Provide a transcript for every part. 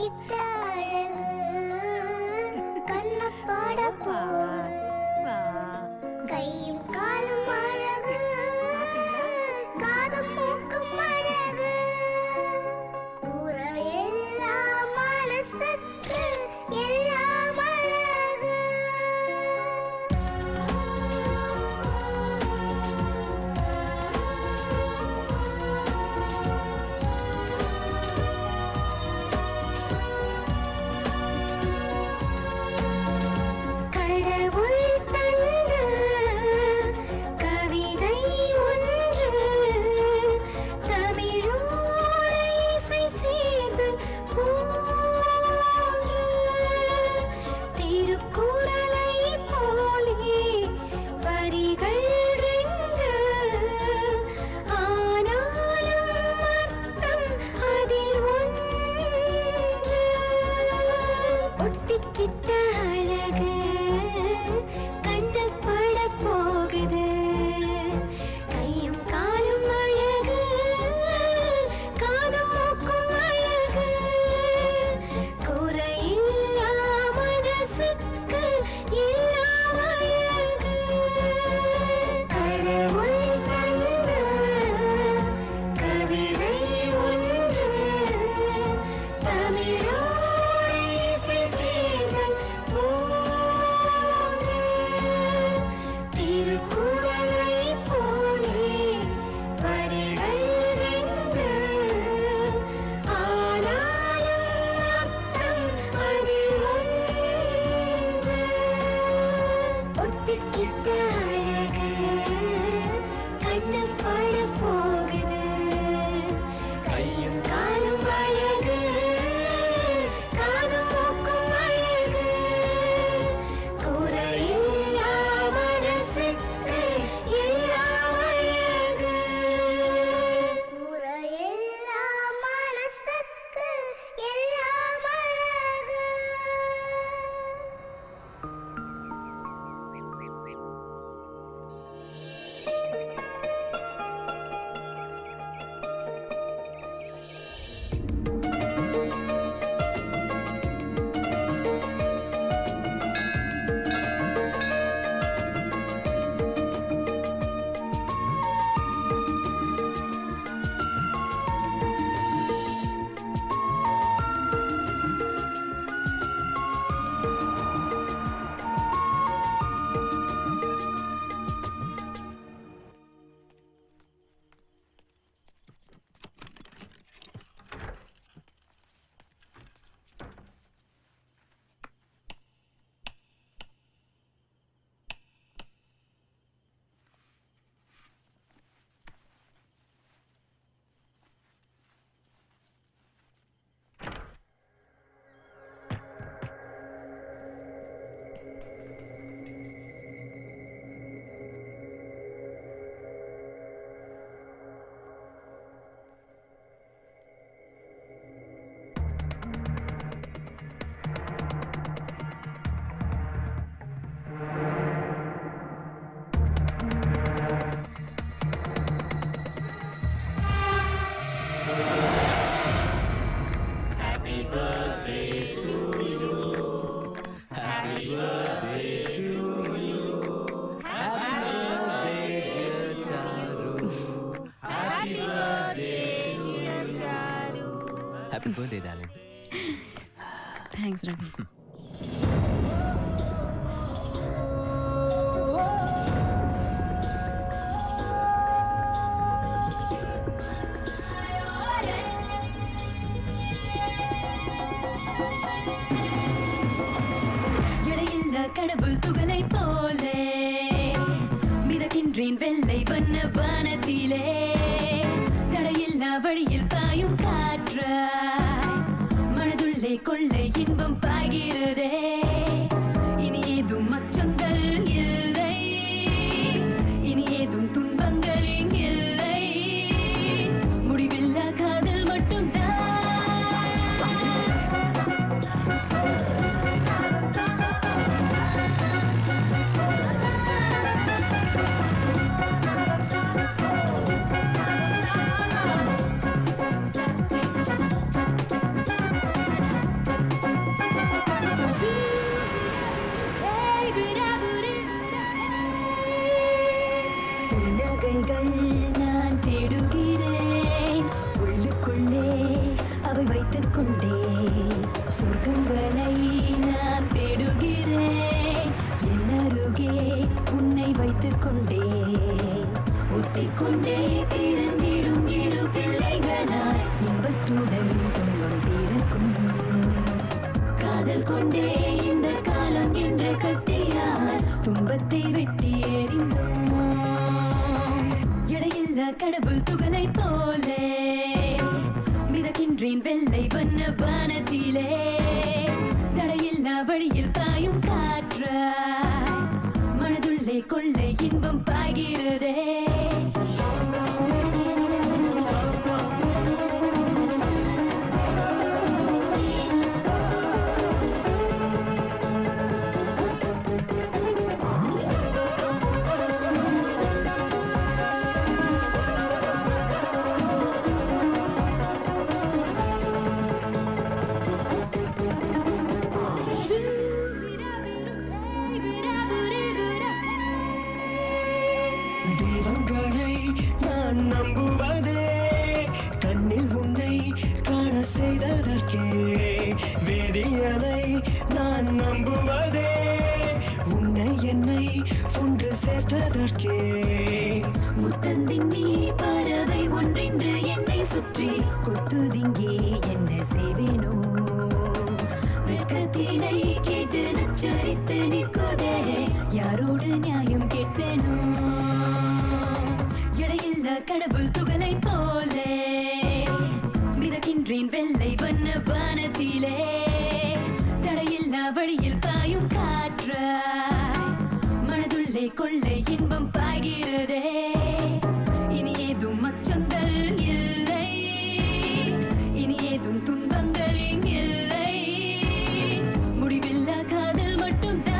ஒட்டிக்கிட்ட அழகு கண்ண பாட போகுது கையும் காலும் அழகு காதும் மூக்கும் அழகு கூற எல்லாம் மனசுக்கு எல்லாம் அழகு கடவுள் தந்த கவிதை ஒன்று தமிழோடு இசை சேர்ந்து போன்று திருக்குறளை போலே வரிகள் ரெண்டு ஆனாலும் அர்த்தம் அதில் ஒன்று ஒட்டிக்கிட்ட அழகு கண்ட பட போகுது கையும் காலும் அழகு காதும் மூக்கும் அழகு குறையில்லா மனசுக்கு எல்லாம் அழகு கடவுள் தந்த கவிதை ஒன்று தமிழோடு இசை சேர்ந்தல் போன்று திருக்குறளை போலே வரிகள் ரெண்டு ஆனாலும் அர்த்தம் அதில் ஒன்று ஒட்டிக்கிட்ட அழகு கண்ணு பட போகுது கையும் காலும் அழகு காதும் மூக்கும் அழகு குறையில்லா மனசுக்கு எல்லாம் அழகு குறையில்லா மனசுக்கு எல்லாம் அழகு happy birthday darling thanks Ravi எடையில்லா கடவுள் துகளை போலே மிதக்கின்றேன் வெள்ளை வண்ண வானத்திலே தடையில்லா வழியில் பாயும் காற்றாய் மனதுள்ளே கொள்ளை இன்பம் பாய்கிறதே இனி ஏதும் அச்சங்கள் இல்லை இனி ஏதும் துன்பங்கள் இங்கில்லை முடிவில்லா காதல் மட்டும்தான் பிள்ளைகள் நான் தேடுகிறேன் உள்ளுக்குள்ளே அவை வைத்துக் கொண்டேன் சொர்க்கங்களை நான் தேடுகிறேன் என் அருகே உன்னை வைத்துக் கொண்டேன் ஒட்டிக்கொண்டே பிறந்திடும் இரு பிள்ளைகளாய் இன்பத்துடன் துன்பம் பிறக்கும் காதல் கொண்டே இந்த காலம் என்ற கத்தியால் துன்பத்தை வெட்டி எறிந்தோம் எடையில்லா கடவுள் துகளை போலே மிதக்கின்றேன் வெள்ளை வண்ண வானத்திலே தடையில்லா வழியில் பாயும் காற்றாய் மனதுள்ளே கொள்ளை இன்பம் பாய்கிறதே தெய்வங்களை நான் நம்புவதே கண்ணில் உன்னை காண செய்ததற்கே வேதியனை நான் நம்புவதே உன்னை என்னை ஒன்று சேர்த்ததற்கே முத்தந்தின் நீ பறவை ஒன்றென்று என்னை சுற்றி கொத்துதிங்கே என்ன செய்வேனோ வெட்கத்தினை கேட்டு நச்சரித்து நிற்குதே யாரோடு நியாயம் கேட்பேனோ எடையில்லா கடவுள் துகளை போலே மிதக்கின்றேன் வெள்ளை வண்ண வானத்திலே தடையில்லா வழியில் பாயும் காற்றாய் மனதுள்ளே கொள்ளை இன்பம் பாய்கிறதே இனி ஏதும் அச்சங்கள் இல்லை இனி ஏதும் துன்பங்கள் இல்லை முடிவில்லா காதல் மட்டும்தான்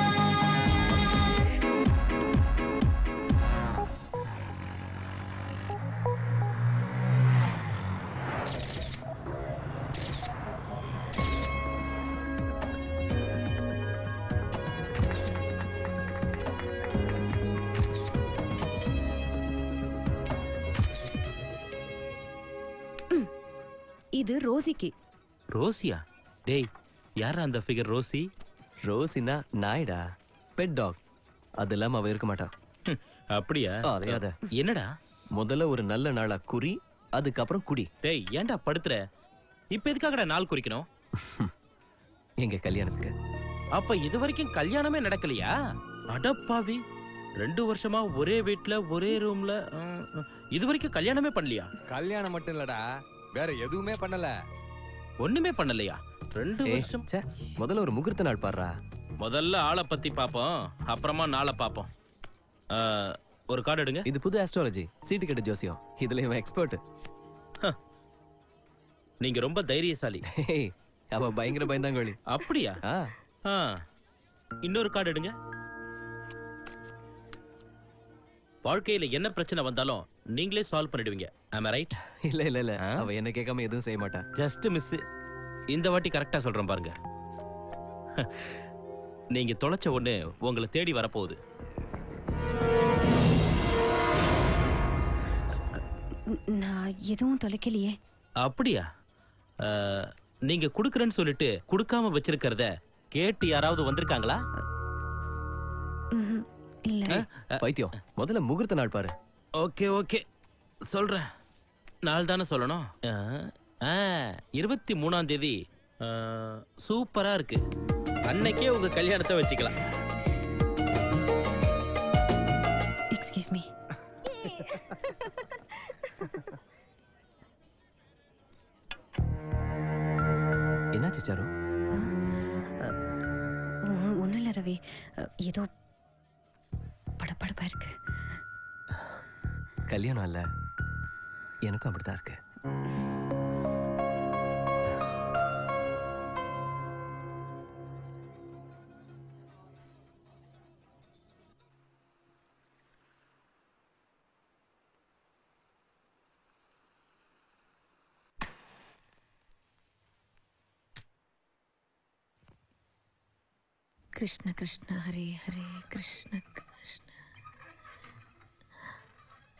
இது ரோசிக்கு ரோசியா டேய் யாரா அந்த ஃபிகர் ரோசி ரோசினா நாய்டா பெட் டாக் அது இல்லாம அவ இருக்க மாட்டா ஹம், அப்படியா அதே, அதே. என்னடா முதல்ல ஒரு நல்ல நாளா குறி அதுக்கப்புறம் குடி டேய் ஏன்டா படுத்துற இப்ப எதுக்காகடா நாள் குறிக்கணும் எங்க கல்யாணத்துக்கு அப்ப இது வரைக்கும் கல்யாணமே நடக்கலையா அடப்பாவி ரெண்டு வருஷமா ஒரே வீட்ல ஒரே ரூம்ல இது வரைக்கும் கல்யாணமே பண்ணலையா கல்யாணம் மட்டும் இல்லடா வேற எதுவுமே பண்ணல ஒண்ணுமே பண்ணலையா ரெண்டு ஏய், வருஷம் ச்சே, முதல்ல ஒரு முகூர்த்த நாள் பாடுறா முதல்ல ஆளை பத்தி பாப்போம் அப்புறமா நாளை பாப்போம் ஆ, ஒரு கார்டு எடுங்க இது புது ஆஸ்ட்ராலஜி சீட்டு கட்டு ஜோசியம் இதுல இவன் எக்ஸ்பர்ட் நீங்க ரொம்ப தைரியசாலி அவ பயங்கர பயந்தாங்கோழி அப்படியா ஆ ஆ, இன்னொரு கார்டு எடுங்க வாழ்க்கையில என்ன பிரச்சனை வந்தாலும் நீங்களே சால்வ் பண்ணிடுவீங்க ஆமா ரைட் இல்ல இல்ல இல்ல ஆ? அவ என்ன கேட்காம எதுவும் செய்ய மாட்டா ஜஸ்ட் மிஸ் இந்த வாட்டி கரெக்டா சொல்றேன் பாருங்க நீங்க தொலைச்ச ஒண்ணு உங்களை தேடி வரப்போகுது ந- நான் எதுவும் தொலைக்கலையே அப்படியா ஆ, நீங்க குடுக்கறேன்னு சொல்லிட்டு கொடுக்காம வச்சிருக்கிறத கேட்டு யாராவது வந்திருக்காங்களா ம்ஹும். இல்ல பைத்தியம் முதல்ல முகூர்த்த நாள் பாரு ஓகே ஓகே சொல்றேன் நாள் தானே சொல்லணும் ஆ, ஆ, இருபத்தி மூணாம் தேதி ஆ, சூப்பரா இருக்கு அன்னைக்கே உங்க கல்யாணத்தை வச்சுக்கலாம் எக்ஸ்கியூஸ் மீ என்னாச்சு சாரு ஒன்றும் இல்லை ரவி அ, ஏதோ படபடப்பா இருக்கு கல்யாணம் இல்ல எனக்கும் அப்படித்தான் இருக்கு கிருஷ்ண கிருஷ்ண ஹரே ஹரே கிருஷ்ண கிருஷ்ண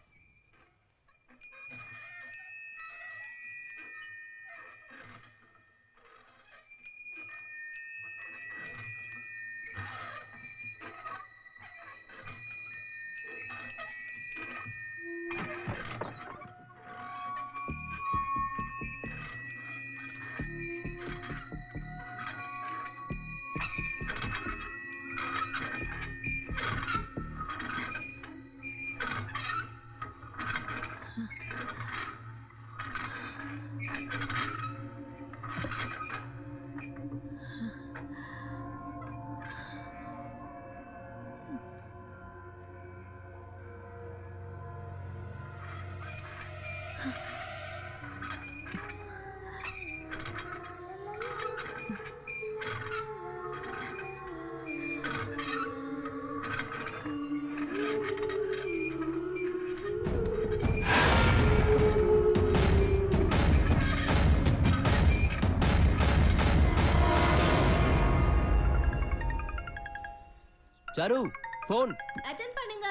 சாரு ஃபோன் அட்டன் பண்ணுங்க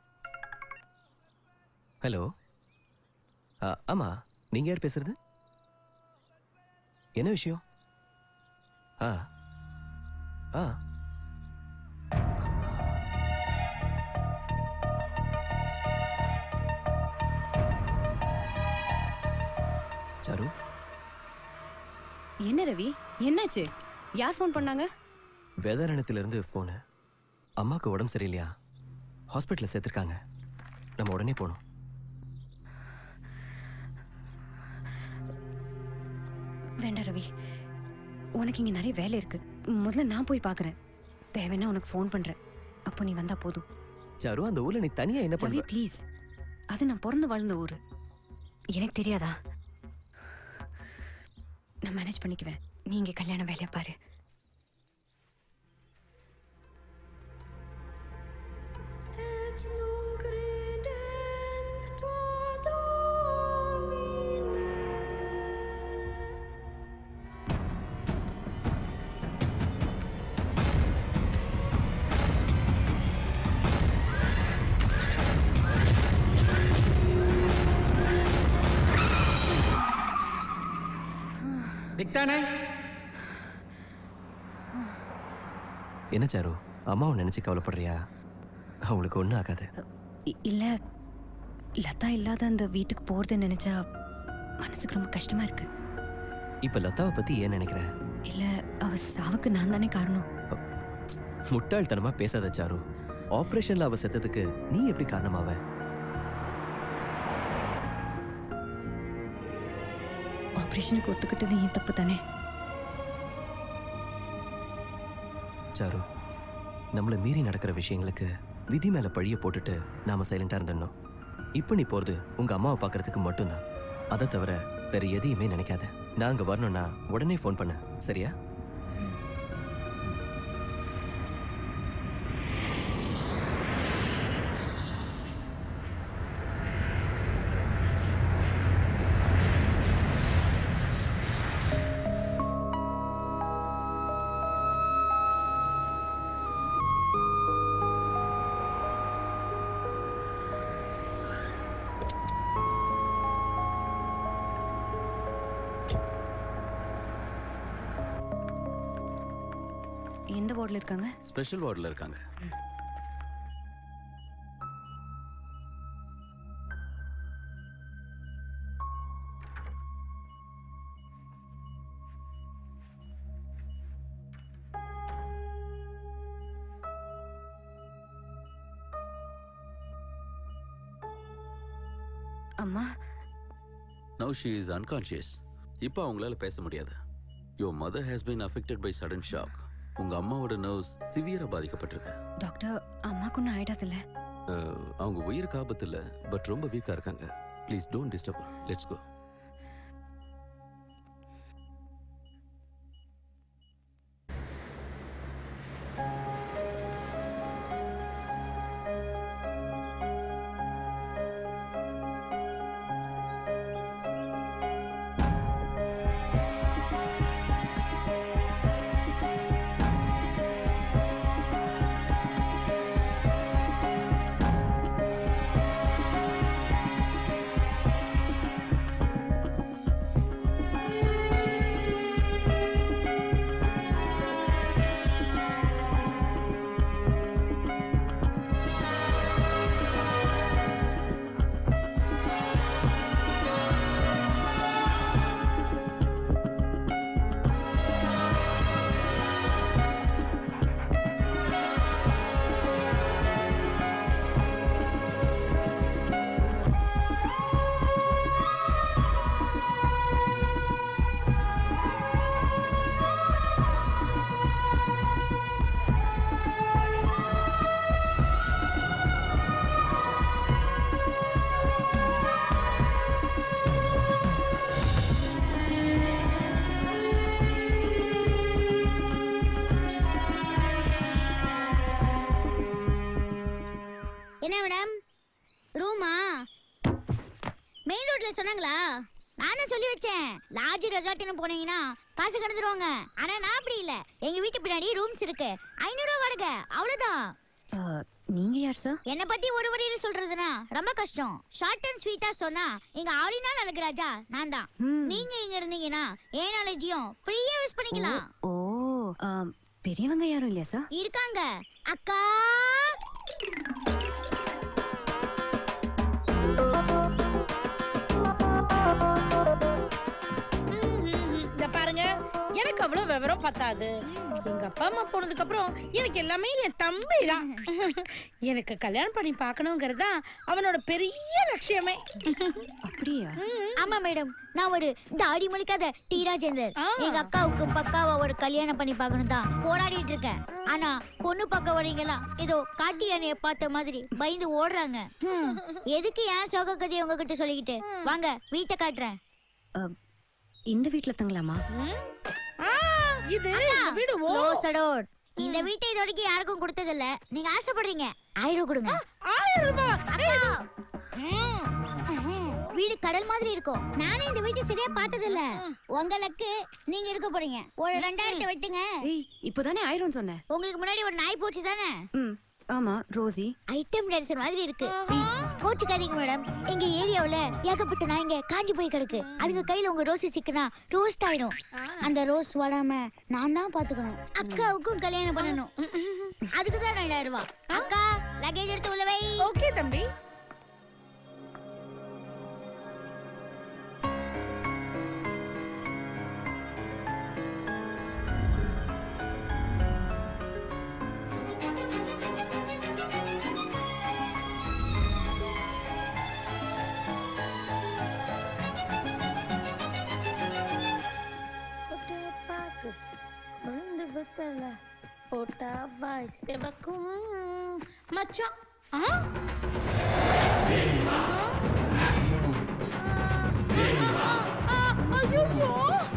ஹலோ ஆ, ஆமா நீங்க யார் பேசுறது என்ன விஷயம் ஆ ஆ சாரு என்ன ரவி என்னாச்சு யார் ஃபோன் பண்ணாங்க வேதாரணத்திலிருந்து ஃபோனு அம்மாவுக்கு உடம்பு சரியில்லையா ஹாஸ்பிட்டலில் சேர்த்துருக்காங்க நம்ம உடனே போகணும் வேண்டாம் ரவி உனக்கு இங்கே நிறைய வேலை இருக்கு முதல்ல நான் போய் பார்க்குறேன் தேவைன்னா உனக்கு ஃபோன் பண்ணுறேன் அப்போ நீ வந்தா போதும் சாரு அந்த ஊர்ல நீ தனியா என்ன ரவி பண்ணுவ ப்ளீஸ் அது நான் பிறந்து வளர்ந்த ஊர் எனக்கு தெரியாதா நான் மேனேஜ் பண்ணிக்குவேன் நீ இங்கே கல்யாண வேலையை பாரு Et non credem pto Domine. என்ன சாரு அம்மாவை நினைச்சு கவலைப்படுறியா அவளுக்கு ஒன்றும் ஆகாது இ- இல்ல லதா இல்லாத அந்த வீட்டுக்கு போறதை நினைச்சா மனசுக்கு ரொம்ப கஷ்டமா இருக்கு இப்ப லதாவை பத்தி ஏன் நினைக்கிற இல்ல அவ சாவுக்கு நான் தானே காரணம் முட்டாள்தனமா பேசாத சாரு ஆபரேஷன்ல அவ செத்ததுக்கு நீ எப்படி காரணமாவ ஆபரேஷனுக்கு ஒத்துக்கிட்டது ஏன் தப்பு தானே சாரு நம்மள மீறி நடக்கிற விஷயங்களுக்கு விதி மேல பழிய போட்டுட்டு நாம சைலண்டா இருந்துடணும் இப்ப நீ போறது உங்க அம்மாவை பார்க்கறதுக்கு மட்டும்தான் அதை தவிர வேற எதையுமே நினைக்காத நான் அங்க வரணும்னா உடனே ஃபோன் பண்ண சரியா எந்த வார்டில் இருக்காங்க ஸ்பெஷல் வார்டில் இருக்காங்க அம்மா நவ் ஷி இஸ் அன்கான்ஷியஸ் இப்போ அவங்களால பேச முடியாது your mother has been affected by sudden shock உங்க அம்மாவோட நர்வ்ஸ் சிவியரா பாதிக்கப்பட்டிருக்கு டாக்டர் அம்மாக்கு ஒன்றும் ஆயிடாதுல்ல அஹ், அவங்க உயிருக்கு ஆபத்து இல்லை பட் ரொம்ப வீக்கா இருக்காங்க please don't disturb let's go என்ன மேடம் ரூமா மெயின் ரோட்ல சொன்னாங்களா நானும் சொல்லி வச்சேன் லாட்ஜ் ரெசார்ட்னு போனீங்கன்னா காசு கடந்துருவாங்க ஆனா நான் அப்படி இல்ல எங்க வீட்டு பின்னாடி ரூம்ஸ் இருக்கு ஐநூறு ரூபா வாடகை அவ்வளவுதான் அஹ், நீங்க யார் சார் என்ன பத்தி ஒரு வரியில சொல்றதுனா ரொம்ப கஷ்டம் ஷார்ட் அண்ட் ஸ்வீட்டா சொன்னா இங்க ஆடினால் அழகுராஜா நான் தான் ம். நீங்க இங்க இருந்தீங்கன்னா ஏன் நாலேஜையும் ஃப்ரீயா யூஸ் பண்ணிக்கலாம் ஓ அஹ், பெரியவங்க யாரும் இல்லையா சார் இருக்காங்க அக்கா இந்த பாருங்க எனக்கு அவ்வளவு விவரம் பத்தாது எங்க அப்பா அம்மா போனதுக்கு அப்புறம் எனக்கு எல்லாமே என் தம்பி தான் எனக்கு கல்யாணம் பண்ணி பார்க்கணுங்கிறது தான் அவனோட பெரிய லட்சியமே அப்படியா ஆமா மேடம் நான் ஒரு தாடி முழிக்காத டி ராஜேந்தர் ஆ. எங்க அக்காவுக்கு பக்காவா ஒரு கல்யாணம் பண்ணி பார்க்கணும் தான் போராடிட்டு இருக்கேன் ஆனா பொண்ணு பார்க்க வரீங்களா ஏதோ காட்டு யானைய பார்த்த மாதிரி பயந்து ஓடுறாங்க ஹம், எதுக்கு ஏன் சோக கதையை உங்ககிட்ட சொல்லிக்கிட்டு வாங்க வீட்டை காட்டுறேன் அஹ், இந்த வீட்ல தங்கலாமா ம்? ஆ, இது இந்த வீடு ஓ Close the door. இந்த வீட்டை இது வரைக்கும் யாருக்கும் கொடுத்தது இல்ல நீங்க ஆசைப்படுறீங்க ஆயிரம் கொடுங்க ஆயிரம் ரூபாய் அக்கா. ம். ம். வீடு கடல் மாதிரி இருக்கும் நானே இந்த வீட்டை சரியா பார்த்தது இல்ல உங்களுக்கு நீங்க இருக்க போறீங்க ஒரு ரெண்டாயிரத்தை வெட்டுங்க ஏய் இப்போதானே ஆயிரம் சொன்னேன் உங்களுக்கு முன்னாடி ஒரு நாய் போச்சு தானே ம் ஆமா ரோசி ஐட்டம் டான்சர் மாதிரி இருக்கு கோச்சுக்காதீங்க மேடம் எங்க ஏரியாவுல ஏகப்பட்ட நாய்ங்க காஞ்சி போய் கிடக்கு அதுங்க கையில உங்க ரோஸ் சிக்கனா ரோஸ்ட் ஆயிடும் அந்த ரோஸ் வராம நான் தான் பாத்துக்கணும் அக்காவுக்கும் கல்யாணம் பண்ணணும் அதுக்கு தான் ரெண்டாயிரம் ரூபாய் அக்கா லக்கேஜ் எடுத்து உள்ள வை ஓகே தம்பி பாக்கு வந்து விட்டல போட்டா வாய் செவக்கும் மச்சான் ஆ ஐயோ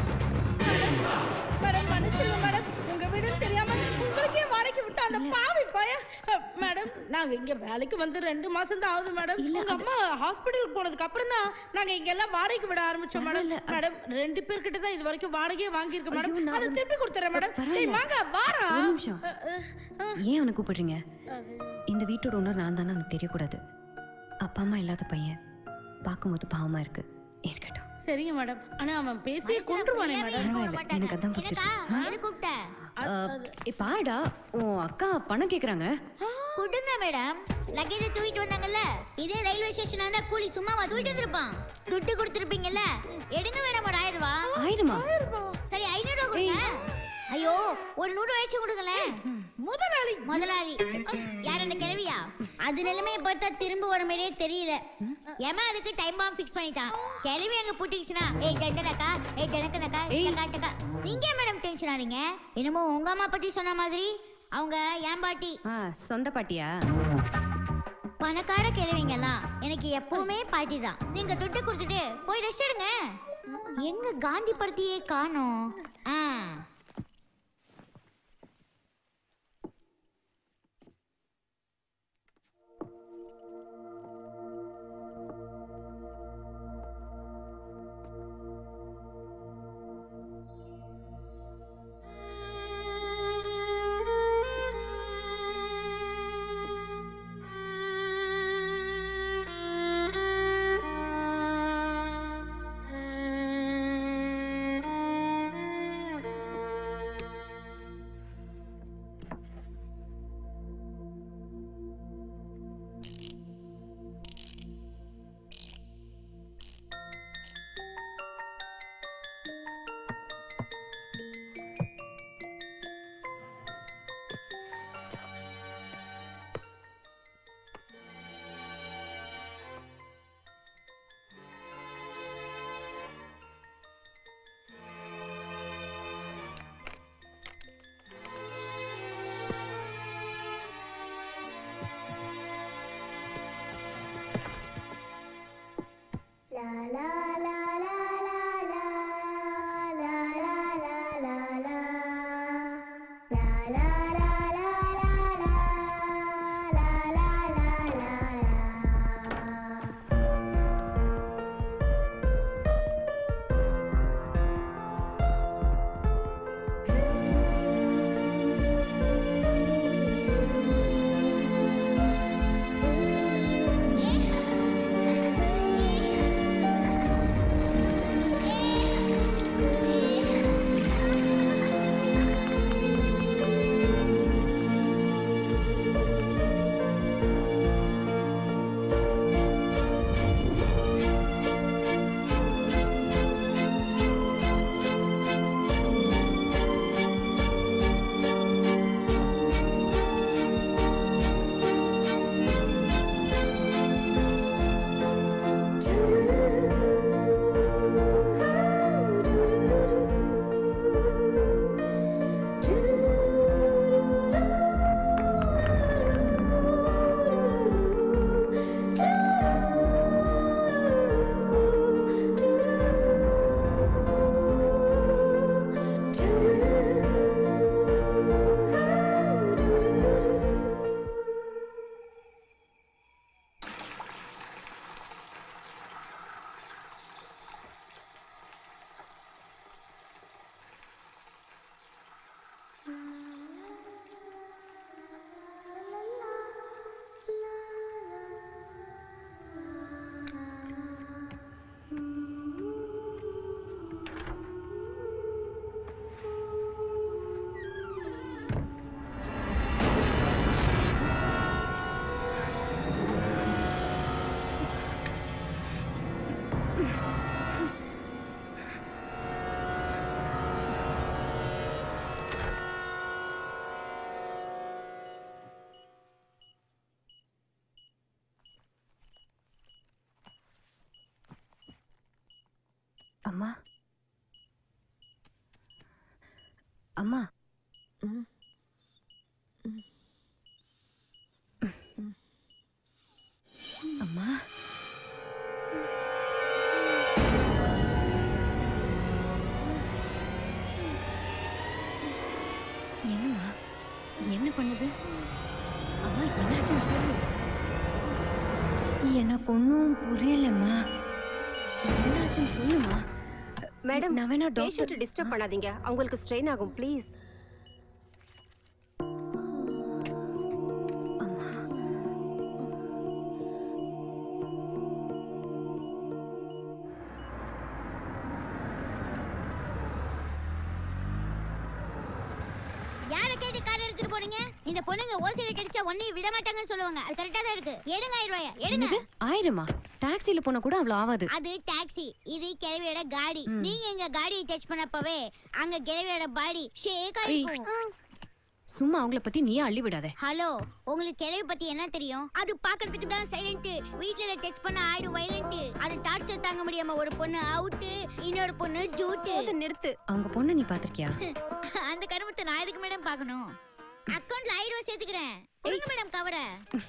மேடம் மன்னிச்சிருங்க மேடம் உங்க வீடுன்னு தெரியாம உங்களுக்கே வாடகைக்கு விட்ட அந்த பாவி பையன் அஹ், மேடம் நாங்க இங்க வேலைக்கு வந்து ரெண்டு மாசம் தான் ஆகுது மேடம் உங்க அம்மா ஹாஸ்பிட்டலுக்கு போனதுக்கு அப்புறம் தான் நாங்க இங்க எல்லாம் வாடகைக்கு விட ஆரம்பிச்சோம் மேடம் மேடம் ரெண்டு பேர்கிட்ட தான் இது வரைக்கும் வாடகையே வாங்கியிருக்கோம் ஐயோ, மேடம் நான் அதை திருப்பி கொடுத்துறேன் மேடம் பரவாயில்ல. டேய் வாங்க வாடா ஒரு நிமிஷம் அஹ், அஹ், அஹ். ஏன் அவனை கூப்பிடுறீங்க அது- இந்த வீட்டோட ஓனர் நான் தானே எனக்கு தெரியக்கூடாது அப்பா அம்மா இல்லாத பையன் பார்க்கும்போது பாவமா இருக்கு இருக்கட்டும் சரிங்க மேடம் ஆனா அவன் பேசியே கொன்றுவானே மேடம் பரவாயில்ல, எனக்கு அதான் பிடிச்சிருக்கு. எனக்கா எது கூப்பிட்ட அஹ், ஏ பாருடா உன் அக்கா பணம் கேக்குறாங்க கொடுங்க மேடம் லக்கேஜ் தூக்கிட்டு வந்தாங்கல்ல இதே ரயில்வே ஸ்டேஷன் இருந்தா கூலி சும்மாவா தூக்கிட்டு வந்திருப்பான் துட்டு கொடுத்துருப்பீங்கல்ல எடுங்க மேடம் ஒரு ஆயிரம் ரூபாய் ஆயிரமா சரி ஐநூறு ரூபா கொடுங்க ஐயோ ஒரு நூறு வயசு கொடுங்களேன் முதலாளி முதலாளி யார் அந்த கிழவியா அது நிலைமையை பார்த்தா திரும்ப வர மாதிரியே தெரியல ஏமா அதுக்கு டைம் பாம் ஃபிக்ஸ் பண்ணிட்டான் கிழவி அங்க பூட்டிக்கிச்சுனா ஏய் ஜண்டனக்கா ஏய் ஜனக்கனக்கா ஏய். டக்கா நீங்க ஏன் மேடம் டென்ஷன் ஆறீங்க என்னமோ உங்க அம்மா பத்தி சொன்ன மாதிரி அவங்க ஏன் பாட்டி ஆ சொந்த பாட்டியா பணக்கார கிழவிங்கெல்லாம் எனக்கு எப்பவுமே பாட்டி தான் நீங்க துட்டு கொடுத்துட்டு போய் ரெஸ்ட் எடுங்க எங்க காந்தி படத்தையே காணோம் ஆ என்னாச்சுன்னு சொல்லு எனக்கு ஒன்றும் புரியலம்மா என்னாச்சுன்னு சொல்லுமா மேடம் நான் வேணா டாக்டர் பேஷண்ட்டை டிஸ்டர்ப் பண்ணாதீங்க அவங்களுக்கு ஸ்ட்ரெயின் ஆகும் ப்ளீஸ் யாரை கேட்டு கார் எடுத்துட்டு போறீங்க இந்த பொண்ணுங்க ஓசியில கிடைச்சா ஒன்னையும் விட மாட்டாங்கன்னு சொல்லுவாங்க அது கரெக்டா தான் இருக்கு எடுங்க ஆயிரம் ரூபாய எடுங்க என்னது ஆயிரமா டாக்ஸில போனா கூட அவ்வளோ ஆகாது அது டாக்ஸி இது கிழவியோட காடி நீங்க எங்க காடியை டச் பண்ணப்பவே அங்க கிழவியோட பாடி ஷேக் ஆயிடும் சும்மா அவங்கள பத்தி நீயே அள்ளி விடாத ஹலோ உங்களுக்கு கிழவி பத்தி என்ன தெரியும் அது பாக்குறதுக்கு தான் சைலண்ட் வீட்ல டெக்ஸ்ட் பண்ண ஆடு வயலண்ட் அது டார்ச்சர் தாங்க முடியாம ஒரு பொண்ணு அவுட் இன்னொரு பொண்ணு ஜூட்டு நிறுத்து அவங்க பொண்ணு நீ பாத்திருக்கியா அந்த கருமத்தை நான் எதுக்கு மேடம் பார்க்கணும் அக்கவுண்ட்ல ஆயிரம் ரூபாய் சேர்த்துக்கிறேன் கொடுங்க மேடம் கவரை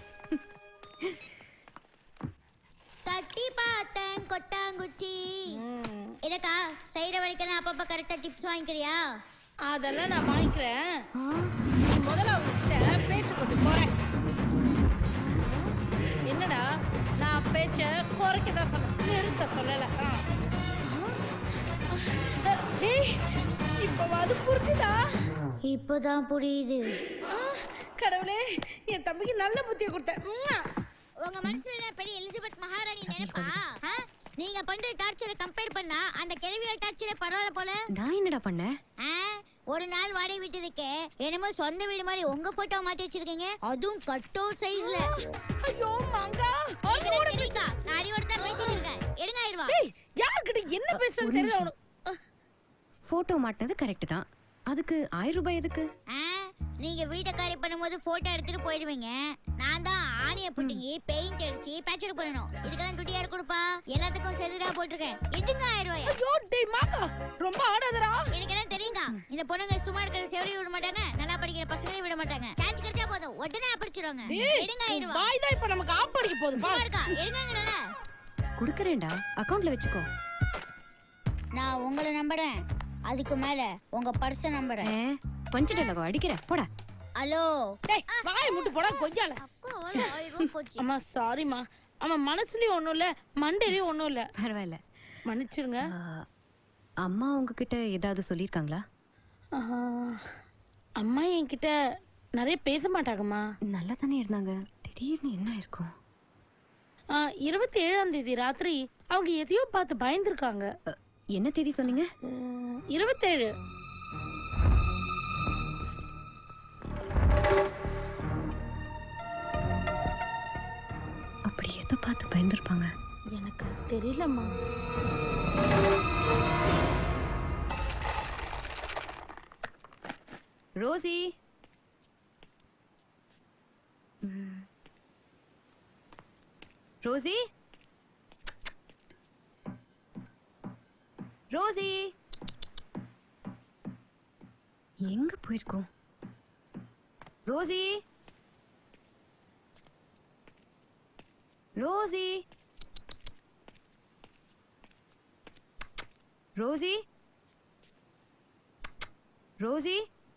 தட்டி பார்த்தேன் கொட்டாங்குச்சி எனக்கா செய்யற வரைக்கும் அப்பப்ப கரெக்டா டிப்ஸ் வாங்கிக்கிறியா அதெல்லாம் நான் வாங்கிக்கிறேன் நீ முதல்ல அவங்ககிட்ட பேச்சு கொஞ்சம் குறை என்னடா நான் பேச்ச குறைக்க தான் சொன்னேன் நிறுத்த சொல்லல ஆ. டேய் இப்போ அது புரிஞ்சுதா இப்போதான் புரியுது ஆ, கடவுளே என் தம்பிக்கு நல்ல புத்தியை கொடுத்தேன் உம்மா. உங்க மனசுல என்ன பெரிய எலிசபெத் மகாராணி நினைப்பா ஆ? நீங்க பண்ற டார்ச்சரை கம்பேர் பண்ணா அந்த கேள்வியோட டார்ச்சரே பரவாயில்ல போல நான் என்னடா பண்ணேன் ஆ? ஒரு நாள் வாடகை விட்டதுக்கு என்னமோ சொந்த வீடு மாதிரி உங்க போட்டோ மாட்டி வச்சிருக்கீங்க அதுவும் கட்டோ சைஸ்ல ஐயோ மங்கா தெரியுக்கா நான் அறிவோட தான் பேசிட்டு இருக்கேன் எடுங்க ஆயிடுவா டேய் யார்கிட்ட என்ன பேசுறது தெரியல உனக்கு ஆ, போட்டோ மாட்டினது கரெக்ட் தான் அதுக்கு ஆயிரம் ரூபாய் எதுக்கு ஆ? நீங்க வீட்டை காலி பண்ணும்போது போட்டோ எடுத்துட்டு போயிடுவீங்க நான் தான் ஆணிய புட்டிங்கி பெயிண்ட் அடிச்சு பேச்சர் பண்ணணும் இதுக்கெல்லாம் துட்டி யார் கொடுப்பா எல்லாத்துக்கும் செதுடா போட்டிருக்கேன் எதுங்க ஆயிரம் ரூபாய் ஐயோ டேய் மாங்கா ரொம்ப ஆடாதடா எனக்கு எல்லாம் தெரியுங்க இந்த பொண்ணுங்க சும்மா இருக்கிற செவரையும் விட மாட்டாங்க நல்லா படிக்கிற பசங்களையும் விட மாட்டாங்க சான்ஸ் கிடைச்சா போதும் உடனே அப்பிடிச்சிருவாங்க டேய், எடுங்க உன் ஆயிரம் ரூபாய் வாய் தான் இப்ப நமக்கு ஆப்படிக்க போகுது பா சும்மா இருக்கா எடுங்கங்கடா கொடுக்கறேன்டா அக்கவுண்ட்ல வச்சுக்கோ நான் உங்களை நம்புறேன் அதுக்கு மேல உங்க பர்ஸ நம்புறேன் ஏ பஞ்சிடலவா அடிக்கிற போடா ஹலோ டேய் வாய் முட்டு போடா கொய்யால ஆயிரம் ரூபாய் போச்சு அம்மா சாரிம்மா ஆமா மனசுலயும் ஒண்ணும் இல்ல மண்டையிலயும் ஒண்ணும் இல்ல பரவாயில்ல மன்னிச்சிருங்க ஆ, அம்மா உங்ககிட்ட ஏதாவது சொல்லியிருக்காங்களா ஆஹா. அம்மா என்கிட்ட நிறைய பேச மாட்டாங்கம்மா நல்லா தானே இருந்தாங்க திடீர்னு என்ன இருக்கும் ஆ, இருபத்தி ஏழாம் தேதி ராத்திரி அவங்க எதையோ பார்த்து பயந்துருக்காங்க அ, என்ன தேதி சொன்னீங்க உம், இருபத்தேழு அப்படி எதை பார்த்து பயந்துருப்பாங்க எனக்கு தெரியலம்மா ரோசி ம். ரோசி ரோசி எங்க போயிருக்கோம் ரோசி ரோசி ரோசி ரோசி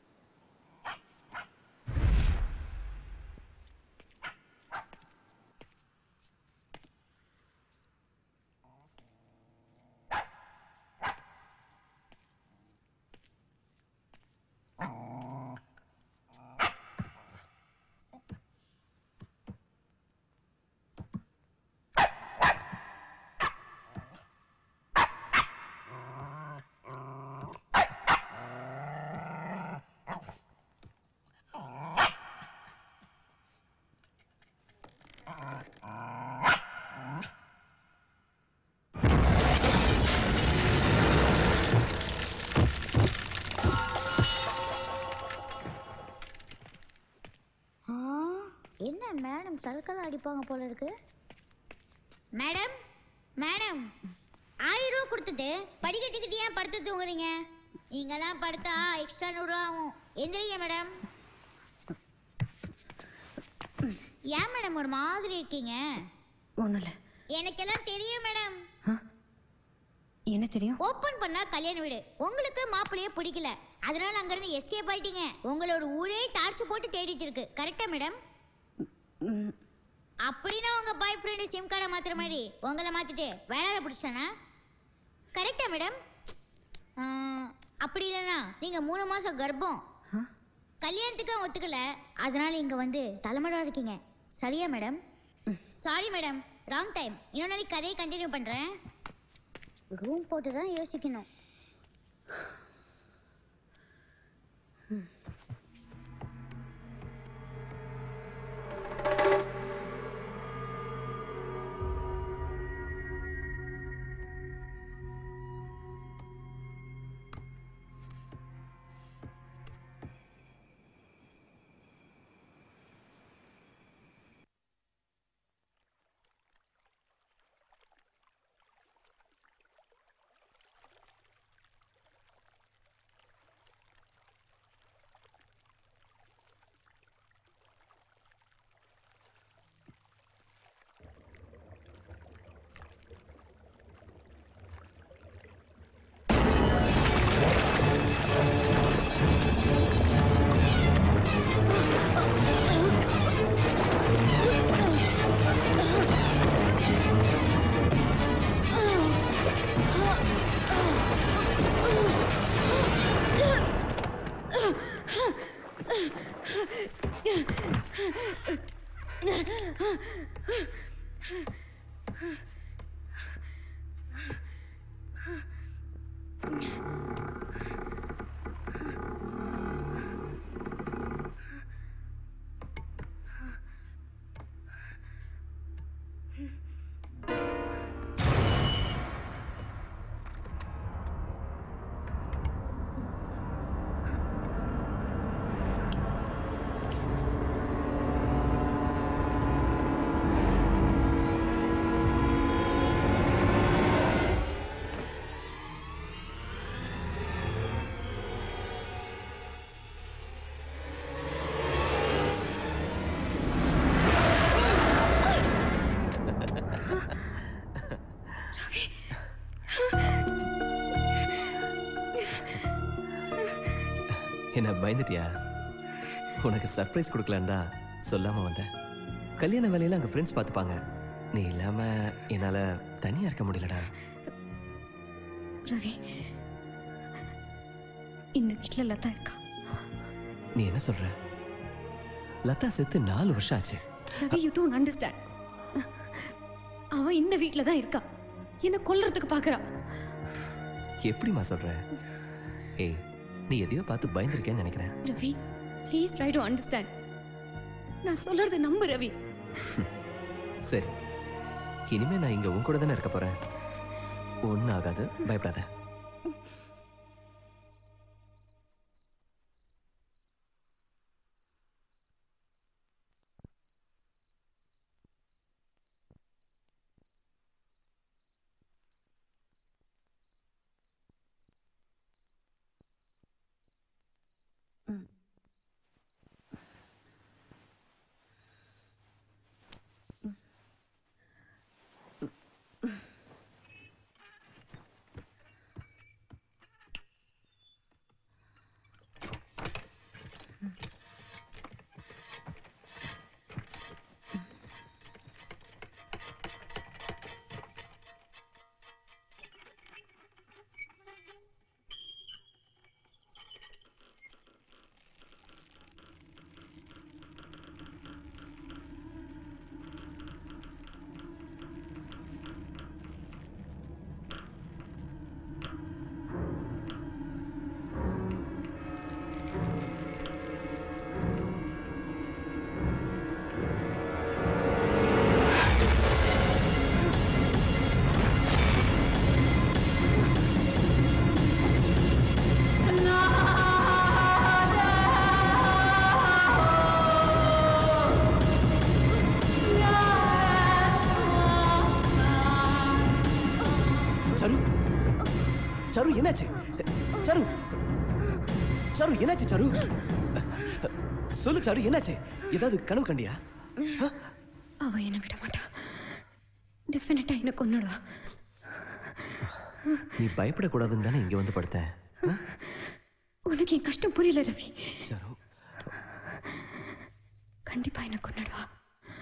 ஆ, என்ன மேடம் சலுக்கெல்லாம் அடிப்பாங்க போல இருக்கு மேடம் மேடம் ஆயிரம் ரூபா கொடுத்துட்டு படிக்கட்டுக்கிட்டு ஏன் படுத்து தூங்குறீங்க நீங்கெல்லாம் படுத்தா எக்ஸ்ட்ரா நூறுரூவா ஆகும் எந்திரிங்க மேடம் ஏன் மேடம் ஒரு மாதிரி இருக்கீங்க ஒன்றும் இல்லை எனக்கெல்லாம் தெரியும் மேடம் என்ன தெரியும் ஓப்பன் பண்ணா கல்யாண வீடு உங்களுக்கு மாப்பிள்ளையே பிடிக்கல அதனால அங்கிருந்து எஸ்கேப் ஆயிட்டீங்க உங்களோட ஊரே டார்ச் போட்டு தேடிட்டு இருக்கு கரெக்டா மேடம் ம், அப்படின்னா உங்க பாய் ஃப்ரெண்டு சிம் கார்டை மாத்துற மாதிரி உங்களை மாத்திட்டு வேலையில பிடிச்சானா கரெக்டா மேடம் அப்படி இல்லைன்னா நீங்க மூணு மாசம் கர்ப்பம் ஆ? கல்யாணத்துக்கு அவன் ஒத்துக்கல அதனால இங்க வந்து தலைமடா இருக்கீங்க சரியா madam sorry madam wrong time இன்னொரு நாளைக்கு கதையை கண்டினியூ பண்றேன் ரூம் போட்டு தான் யோசிக்கணும் என்ன பயந்துட்டியா உனக்கு சர்ப்ரைஸ் கொடுக்கலான்னு தான் சொல்லாம வந்தேன் கல்யாண வேலையில அங்க ஃப்ரெண்ட்ஸ் பார்த்துப்பாங்க நீ இல்லாம என்னால தனியா இருக்க முடியலடா ரவி இந்த வீட்டில் லதா இருக்கா நீ என்ன சொல்ற லதா செத்து நாலு வருஷம் ஆச்சு ரவி யூ டோன்ட் அண்டர்ஸ்டாண்ட் அவன் இந்த வீட்டில் தான் இருக்கா என்ன கொல்றதுக்கு பார்க்கறா எப்படிம்மா சொல்ற ஏய் நீ எதையோ பார்த்து பயந்துருக்கேன்னு நினைக்கிறேன் Ravi please try to understand நான் சொல்றது நம்பு ரவி சரி இனிமே நான் இங்க உன் கூட தானே இருக்க போறேன் ஒன்றும் ஆகாது பயப்படாத சரு சரு என்னாச்சு சரு சரு என்னாச்சு சரு சொல்லு சரு என்னாச்சு ஏதாவது கனவு கண்டியா அவ என்ன விட மாட்டா டெஃபினட்டா என்ன கொன்னுடுவா நீ பயப்படக்கூடாதுன்னு தானே இங்க வந்து படுத்தேன் ஆ? உனக்கு என் கஷ்டம் புரியல ரவி சரு கண்டிப்பா என்ன கொன்னுடுவா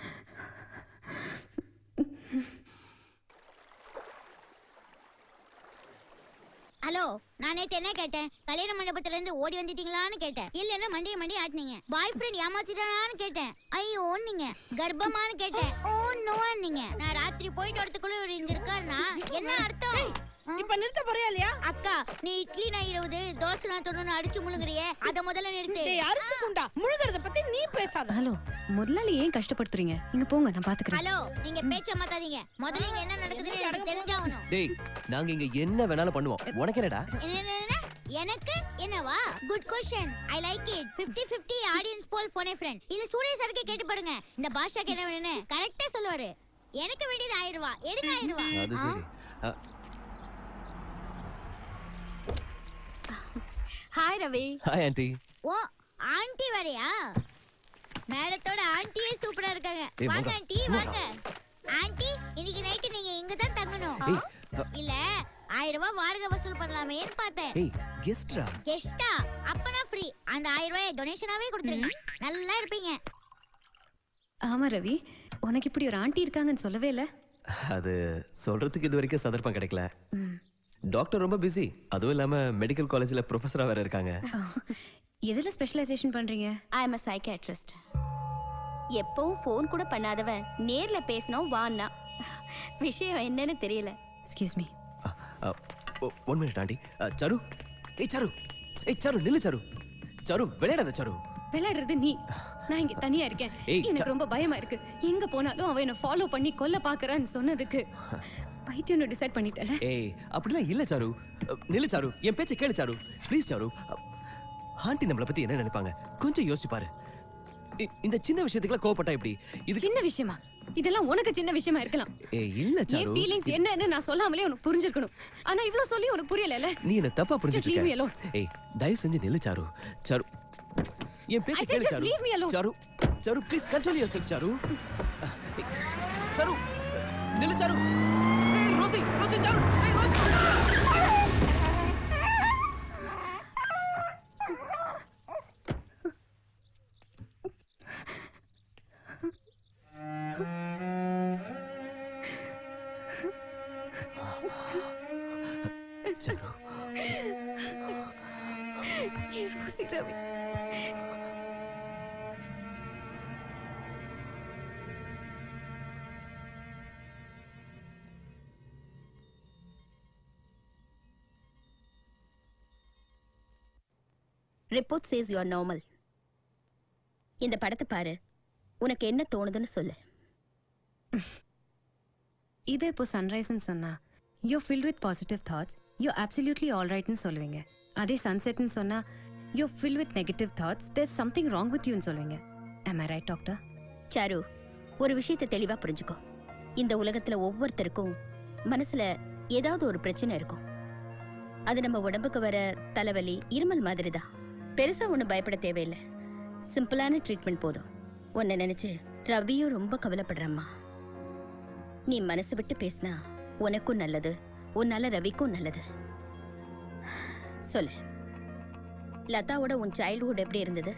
நான் நேத்து என்ன கேட்டேன் கல்யாண மண்டபத்துல இருந்து ஓடி வந்துட்டீங்களான்னு கேட்டேன் இல்லன்னா மண்டிய மண்டி ஆட்டினீங்க பாய் ஃப்ரெண்ட் ஏமாத்திட்டானான்னு கேட்டேன் ஐயோ நீங்க கர்ப்பமான்னு கேட்டேன் ஓ நோ நீங்க நான் ராத்திரி போயிட்டு வரதுக்குள்ள இவரு இங்க இருக்காருன்னா என்ன அர்த்தம் ஆ? இப்ப நிறுத்த போறியா இல்லையா அக்கா நீ இட்லி நான் இருபது தோசை நான் தொண்ணூறு அடிச்சு முழுங்குறியே அத முதல்ல நிறுத்து டேய் அரிசி குண்டா முழுகிறத பத்தி நீ பேசாத ஹலோ முதலாளி ஏன் கஷ்டப்படுத்துறீங்க இங்க போங்க நான் பாத்துக்கிறேன் ஹலோ நீங்க பேச்ச மாத்தாதீங்க முதல்ல இங்க என்ன நடக்குதுன்னு எனக்கு தெரிஞ்சாகணும் டேய் நாங்க இங்க என்ன வேணாலும் பண்ணுவோம் உனக்கு என்னடா என்ன, என்ன, என்ன? எனக்கு என்னவா good question I like it 50 50 audience poll phone a friend இது சூரிய சரக்கு கேட்டு பாருங்க இந்த பாஷாக்கு என்ன வேணும்னு கரெக்டா சொல்லுவாரு எனக்கு வேண்டியது ஆயிரம் ரூபா எடுங்க ஆயிரம் ரூபா அது ஆ? சரி அ, hi Ravi hi aunty oh aunty வரையா மேடத்தோட ஆண்டியே சூப்பரா இருக்காங்க ஏய், வாங்க மங்கா, ஆண்டி சும்மா வாங்க ஆண்டி இன்னைக்கு நைட்டு நீங்க இங்க தான் தங்கணும் ஏய் அ, இல்ல ஆயிரம் ரூபாய் வாடகை வசூல் பண்ணலாமேன்னு பார்த்தேன் ஏய் கெஸ்ட்ரா கெஸ்டா அப்பனா ஃப்ரீ அந்த ஆயிரம் ரூபாய் டொனேஷனாவே கொடுத்துருங்க நல்லா இருப்பீங்க ஆமா ரவி உனக்கு இப்படி ஒரு ஆண்டி இருக்காங்கன்னு சொல்லவே இல்ல அது சொல்றதுக்கு இது வரைக்கும் சந்தர்ப்பம் கிடைக்கல ம். டாக்டர் ரொம்ப பிஸி அதுவும் இல்லாம மெடிக்கல் காலேஜ்ல ப்ரொஃபஸரா வேற இருக்காங்க எதுல ஸ்பெஷலைசேஷன் பண்றீங்க ஐ எம் அ சைக்காட்ரிஸ்ட் எப்பவும் ஃபோன் கூட பண்ணாதவன் நேர்ல பேசினோம் வான்னா விஷயம் என்னன்னு தெரியல excuse me one minute aunty அ, சரு ஏய் சரு ஏய் சரு நில்லு சரு சரு விளையாடாத சரு விளையாடுறது நீ நான் இங்க தனியா இருக்கேன் ஏய், எனக்கு ரொம்ப பயமா இருக்கு எங்க போனாலும் அவன் என்ன ஃபாலோ பண்ணி கொல்ல பாக்குறான்னு சொன்னதுக்கு பைத்தியம்னு டிசைட் பண்ணிட்டல ஏய் அப்படிலாம் இல்ல சாரு அ, நில்லு சாரு என் பேச்சை கேளு சாரு ப்ளீஸ் சாரு அ, ஆண்டி நம்மளை பத்தி என்ன நினைப்பாங்க கொஞ்சம் யோசிச்சு பாரு இ- இந்த சின்ன விஷயத்துக்குலாம் கோவப்பட்டா எப்படி இது சின்ன விஷயமா இதெல்லாம் உனக்கு சின்ன விஷயமா இருக்கலாம் ஏய் இல்ல என் சாரு ஃபீலிங்ஸ் என்னன்னு நான் சொல்லாமலே உனக்கு புரிஞ்சிருக்கணும் ஆனா இவ்ளோ சொல்லி உனக்கு புரியலல நீ என்ன தப்பா புரிஞ்சுட்டு leave me இருக்க alone. ஏய் தயவு செஞ்சு நில்லு சாரு சாரு என் I பேச்சை said கேளு just Charu leave me alone. Charu Charu please control yourself Charu ஏய், சாரு நில்லு சாரு ஏய் ரோசி ரோசி சாரு ஏய் ரோசி சாரு ஏன் Rosie Ravi report says you're normal இந்த படத்தை பாரு உனக்கு என்ன தோணுதுன்னு சொல்லு இது இப்போ சன்ரைஸ்னு சொன்னா you filled with positive thoughts you absolutely all ரைட்னு சொல்லுவீங்க அதே சன்செட்னு சொன்னா you fill with negative thoughts there something wrong with யூன்னு சொல்லுவீங்க am I right doctor Charu ஒரு விஷயத்தை தெளிவா புரிஞ்சுக்கோ இந்த உலகத்துல ஒவ்வொருத்தருக்கும் மனசுல ஏதாவது ஒரு பிரச்சனை இருக்கும் அது நம்ம உடம்புக்கு வர தலைவலி இருமல் மாதிரி தான் பெருசா ஒண்ணு பயப்பட தேவையில்லை சிம்பிளான ட்ரீட்மெண்ட் போதும் உன்னை நினைச்சு ரவியும் ரொம்ப கவலைப்படுறம்மா நீ மனசு விட்டு பேசினா உனக்கும் நல்லது உன்னால ரவிக்கும் நல்லது சொல்லு லதாவோட உன் சைல்ட்ஹுட் எப்படி இருந்தது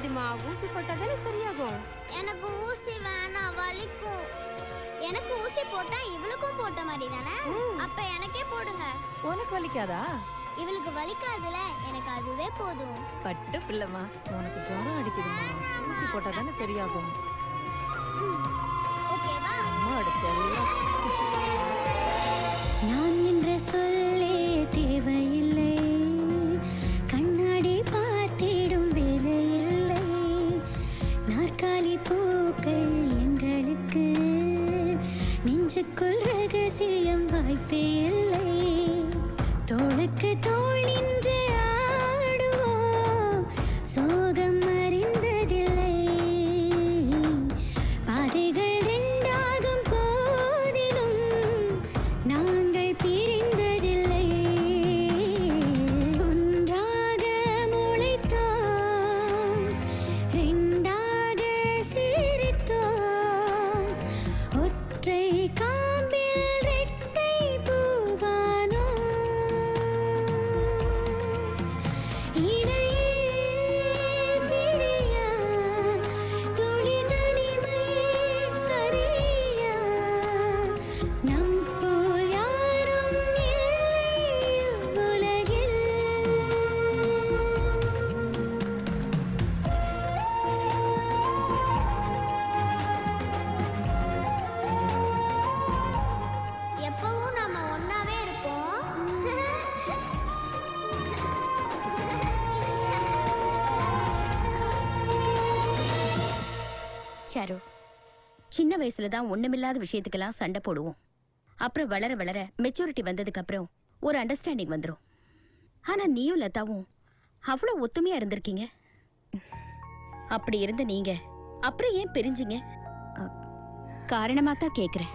வலிக்குதுமா ஊசி போட்டா தானே சரியாகும் எனக்கு ஊசி வேணாம் வலிக்கும் எனக்கு ஊசி போட்டா இவளுக்கும் போட்ட மாதிரி தானே அப்ப எனக்கே போடுங்க உனக்கு வலிக்காதா இவளுக்கு வலிக்காதுல எனக்கு அதுவே போதும் பட்டு பிள்ளைமா உனக்கு ஜுரம் அடிக்குதுமா ஊசி போட்டா தானே சரியாகும் ஓகேவா அம்மா அடிச்செல்லாம் நான் என்ற சொல்லே தேவையில்லை கண்ணாடி பார்த்திடும் வேலையில்லை நாற்காலி பூக்கள் எங்களுக்கு நெஞ்சுக்குள் ரகசியம் வாய்ப்பே இல்லை தோளுக்கு தோள் நின்று ஆடுவோம் சோகம் அறிந்ததில்லை பாதைகள் ரெண்டாகும் போதிலும் நாங்கள் பிரிந்ததில்லை ஒன்றாக முளைத்தோம் ரெண்டாக சிரித்தோம் ஒற்றை காம்பில் ரெட்டை பூவானோ இடையே பிரியா துளி தனிமை அறியா நம் போல் யாரும் இல்லை உலகில் எப்பவும் நாம ஒன்னாவே இருப்போம் சாரு சின்ன வயசுல தான் ஒண்ணுமில்லாத விஷயத்துக்கெல்லாம் சண்டை போடுவோம் அப்புறம் வளர வளர மெச்சூரிட்டி வந்ததுக்கு அப்புறம் ஒரு அண்டர்ஸ்டாண்டிங் வந்துரும் ஆனா நீயும் லதாவும் அவ்வளோ ஒத்துமையா இருந்திருக்கீங்க அப்படி இருந்த நீங்க அப்புறம் ஏன் பிரிஞ்சீங்க அ, காரணமா தான் கேக்குறேன்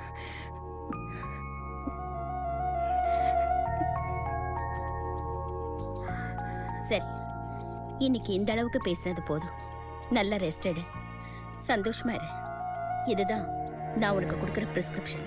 சரி இன்னைக்கு இந்த அளவுக்கு பேசினது போதும் நல்ல ரெஸ்ட் எடு சந்தோஷமா இரு இதுதான் நான் உனக்கு கொடுக்குற பிரிஸ்கிரிப்ஷன்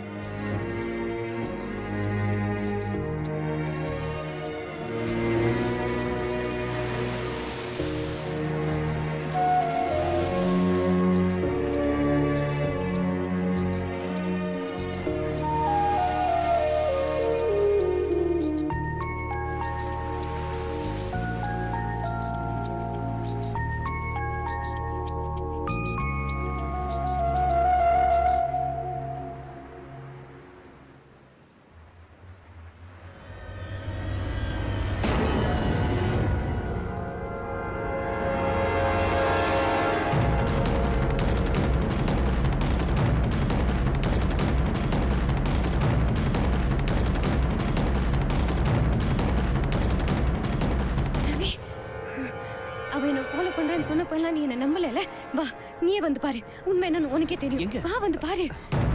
ரவி அவ என்ன ஃபாலோ பண்றேன்னு சொன்னப்பெல்லாம் நீ என்ன நம்பலல வா நீயே வந்து பாரு உண்மை என்னன்னு உனக்கே தெரியும் வா வந்து பாரு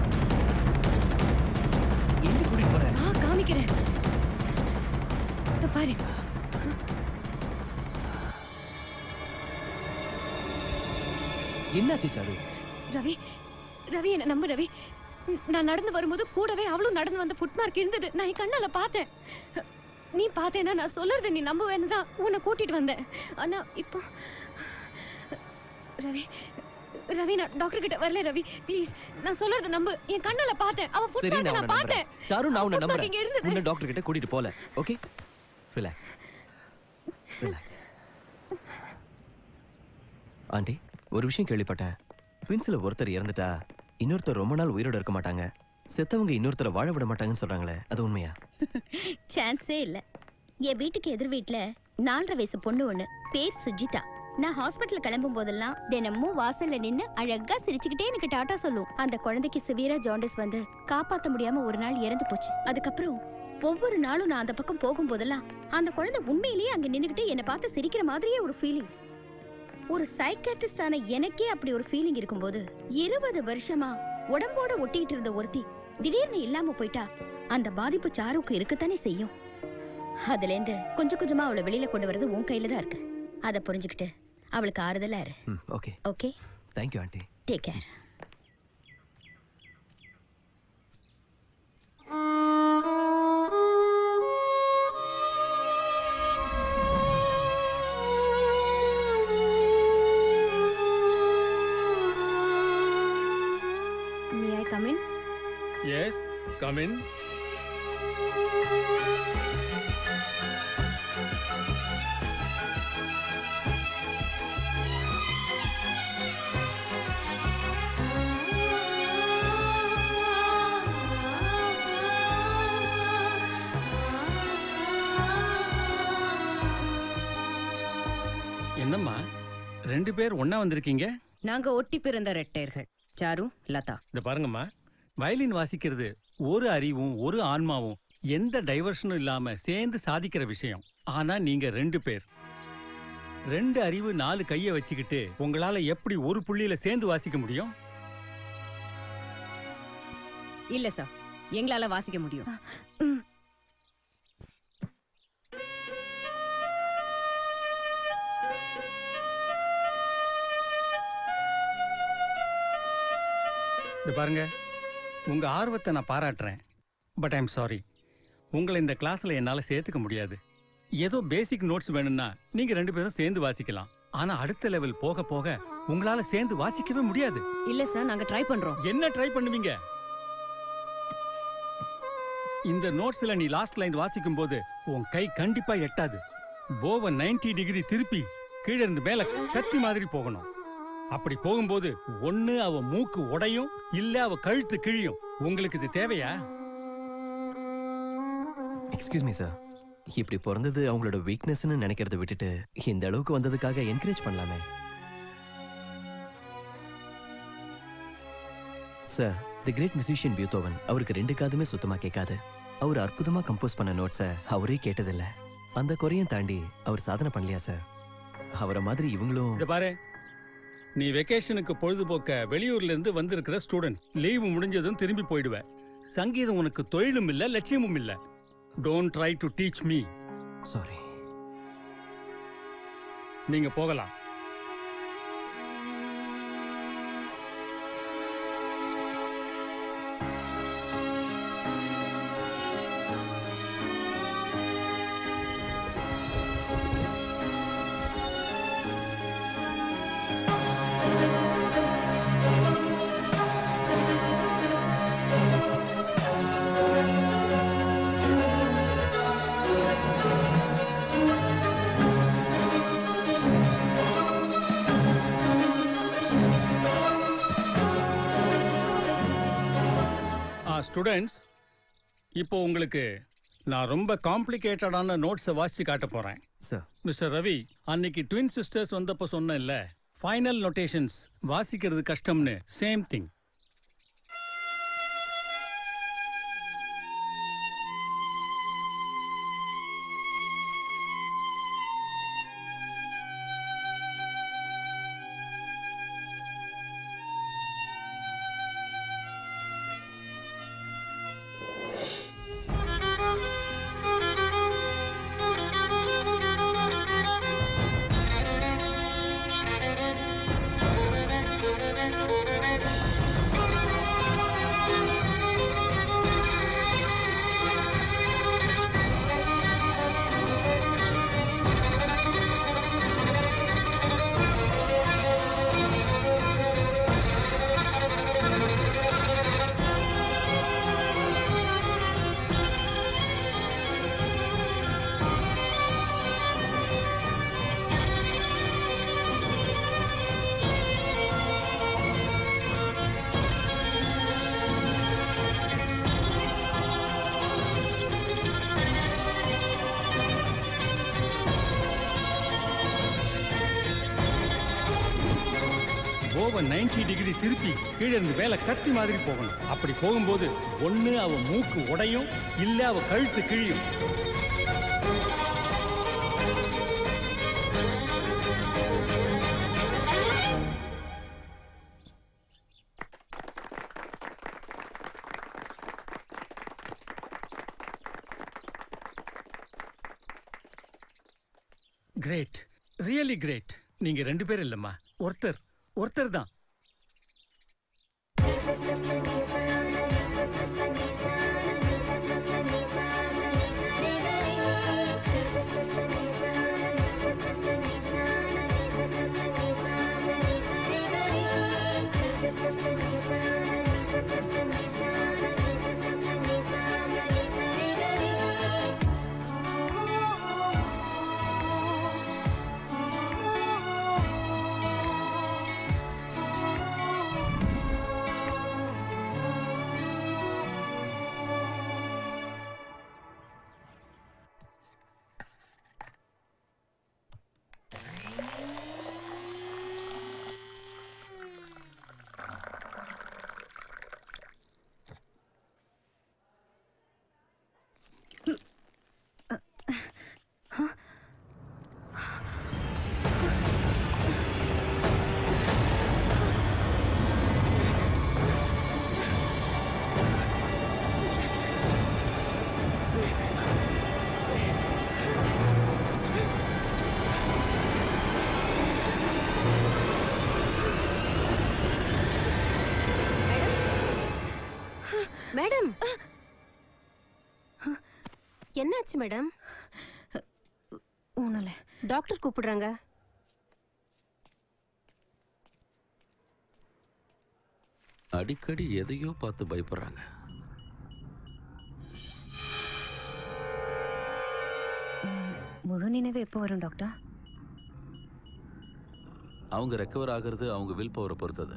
எங்க கூட்டிட்டு போற வா காமிக்கிறேன் இதோ பாரு என்னாச்சு சாரு ரவி ரவி என்ன நம்பு ரவி ந- நான் நடந்து வரும்போது கூடவே அவளும் நடந்து வந்த ஃபுட் மார்க் இருந்தது நான் என் கண்ணால பார்த்தேன் நீ பார்த்தேன்னா நான் சொல்றது நீ நம்புவேன்னு தான் உன்னை கூட்டிட்டு வந்தேன் ஆனா இப்போ ரவி ரவி நான் டாக்டர் கிட்ட வரல ரவி ப்ளீஸ் நான் சொல்றது நம்பு என் கண்ணால பார்த்தேன் அவ ஃபுட் சரி மார்க் நான் நான் உன்னை பார்த்தேன் நம்புறேன் சாரு நான் உன்னை foot mark நம்புறேன் இங்க இருந்தது உன்னை டாக்டர் கிட்ட கூட்டிட்டு போல ஓகே ரிலாக்ஸ் ரிலாக்ஸ் ஆண்டி ஒரு விஷயம் கேள்விப்பட்டேன் ட்வின்ஸ்ல ஒருத்தர் இறந்துட்டா இன்னொருத்தர் ரொம்ப நாள் உயிரோட இருக்க மாட்டாங்க செத்தவங்க இன்னொருத்தரை வாழ விட மாட்டாங்கன்னு சொல்றாங்களே அது உண்மையா சான்ஸே இல்ல என் வீட்டுக்கு எதிர் வீட்ல நாலரை வயசு பொண்ணு ஒண்ணு பேர் சுஜிதா நான் ஹாஸ்பிட்டல் கிளம்பும் போதெல்லாம் தினமும் வாசல்ல நின்னு அழகா சிரிச்சுக்கிட்டே எனக்கு டாட்டா சொல்லும் அந்த குழந்தைக்கு சிவியரா ஜாண்டிஸ் வந்து காப்பாத்த முடியாம ஒரு நாள் இறந்து போச்சு அதுக்கப்புறம் ஒவ்வொரு நாளும் நான் அந்த பக்கம் போகும்போதெல்லாம் அந்த குழந்தை உண்மையிலேயே அங்க நின்னுக்கிட்டு என்னை பார்த்து சிரிக்கிற மாதிரியே ஒரு ஃபீலிங் ஒரு சைக்காட்ரிஸ்டான எனக்கே அப்படி ஒரு ஃபீலிங் இருக்கும்போது இருபது வருஷமா உடம்போட ஒட்டிட்டு இருந்த ஒருத்தி திடீர்னு இல்லாம போயிட்டா அந்த பாதிப்பு சாருக்கு இருக்கத்தானே செய்யும் அதுல இருந்து கொஞ்சம் கொஞ்சமா அவளை வெளியில கொண்டு வரது உன் கையில தான் இருக்கு அதை புரிஞ்சுக்கிட்டு அவளுக்கு ஆறுதலா இரு ம் okay okay thank you aunty take care come in yes come in என்னம்மா ரெண்டு பேர் ஒண்ணா வந்திருக்கீங்க நாங்க ஒட்டி பிறந்த ரெட்டையர்கள் சாரு லதா இந்த பாருங்கம்மா வயலின் வாசிக்கிறது ஒரு அறிவும் ஒரு ஆன்மாவும் எந்த டைவர்ஷனும் இல்லாம சேர்ந்து சாதிக்கிற விஷயம் ஆனா நீங்க ரெண்டு பேர் ரெண்டு அறிவு நாலு கைய வச்சுக்கிட்டு உங்களால எப்படி ஒரு புள்ளியில சேர்ந்து வாசிக்க முடியும் இல்ல சார் எங்களால வாசிக்க முடியும் இந்த பாருங்க உங்க ஆர்வத்தை நான் பாராட்டுறேன் பட் ஐம் சாரி உங்களை இந்த கிளாஸ்ல என்னால சேர்த்துக்க முடியாது ஏதோ பேசிக் நோட்ஸ் வேணும்னா நீங்க ரெண்டு பேரும் சேர்ந்து வாசிக்கலாம் ஆனா அடுத்த லெவல் போக போக உங்களால சேர்ந்து வாசிக்கவே முடியாது இல்ல சார் நாங்க ட்ரை பண்றோம் என்ன ட்ரை பண்ணுவீங்க இந்த நோட்ஸ்ல நீ லாஸ்ட் லைன் வாசிக்கும் போது உன் கை கண்டிப்பா எட்டாது போவ 90 டிகிரி திருப்பி கீழே இருந்து மேல கத்தி மாதிரி போகணும் அப்படி போகும்போது ஒண்ணு அவ மூக்கு உடையும் இல்ல அவ கழுத்து கிழியும் உங்களுக்கு இது தேவையா எக்ஸ்கியூஸ் மீ சார் இப்படி பிறந்தது அவங்களோட வீக்னஸ்னு நினைக்கிறத விட்டுட்டு இந்த அளவுக்கு வந்ததுக்காக என்கரேஜ் பண்ணலாமே sir the great musician Beethoven அவருக்கு ரெண்டு காதுமே சுத்தமா கேட்காது அவர் அற்புதமா கம்போஸ் பண்ண நோட்ஸை அவரே கேட்டதில்ல அந்த குறையும் தாண்டி அவர் சாதனை பண்ணலையா சார் அவரை மாதிரி இவங்களும் இந்த பாரு நீ வெக்கேஷனுக்கு பொழுதுபோக்க வெளியூர்ல இருந்து வந்திருக்கிற ஸ்டூடெண்ட் லீவு முடிஞ்சதும் திரும்பி போயிடுவ சங்கீதம் உனக்கு தொழிலும் இல்ல லட்சியமும் இல்ல don't try to teach me sorry நீங்க போகலாம் ஸ்டூடெண்ட்ஸ் இப்போ உங்களுக்கு நான் ரொம்ப காம்ப்ளிகேட்டடான நோட்ஸை வாசிச்சு காட்ட போறேன் சார் மிஸ்டர் ரவி அன்னைக்கு ட்வின் சிஸ்டர்ஸ் வந்தப்போ சொன்னேன்ல ஃபைனல் நோட்டேஷன்ஸ் வாசிக்கிறது கஷ்டம்னு சேம் திங் ஓவன் 90 டிகிரி திருப்பி கீழே இருந்து மேல கத்தி மாதிரி போகணும் அப்படி போகும்போது ஒண்ணு அவ மூக்கு உடையும் இல்ல அவ கழுத்து கிழியும் கிரேட் ரியலி கிரேட் நீங்க ரெண்டு பேர் இல்லம்மா ஒருத்தர் ஒருத்தர் தான் Sister, மேடம் என்னாச்சு மேடம் ஒன்றும் இல்லை டாக்டர் கூப்பிடுறாங்க அடிக்கடி எதையோ பார்த்து பயப்படுறாங்க முழு நினைவு எப்போ வரும் டாக்டர் அவங்க ரெக்கவர் ஆகிறது அவங்க வில் பவரை பொறுத்தது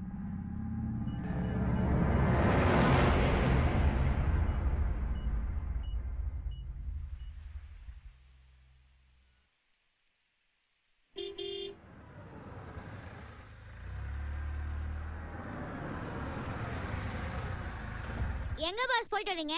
எங்க பாஸ் போயிட்டு வரீங்க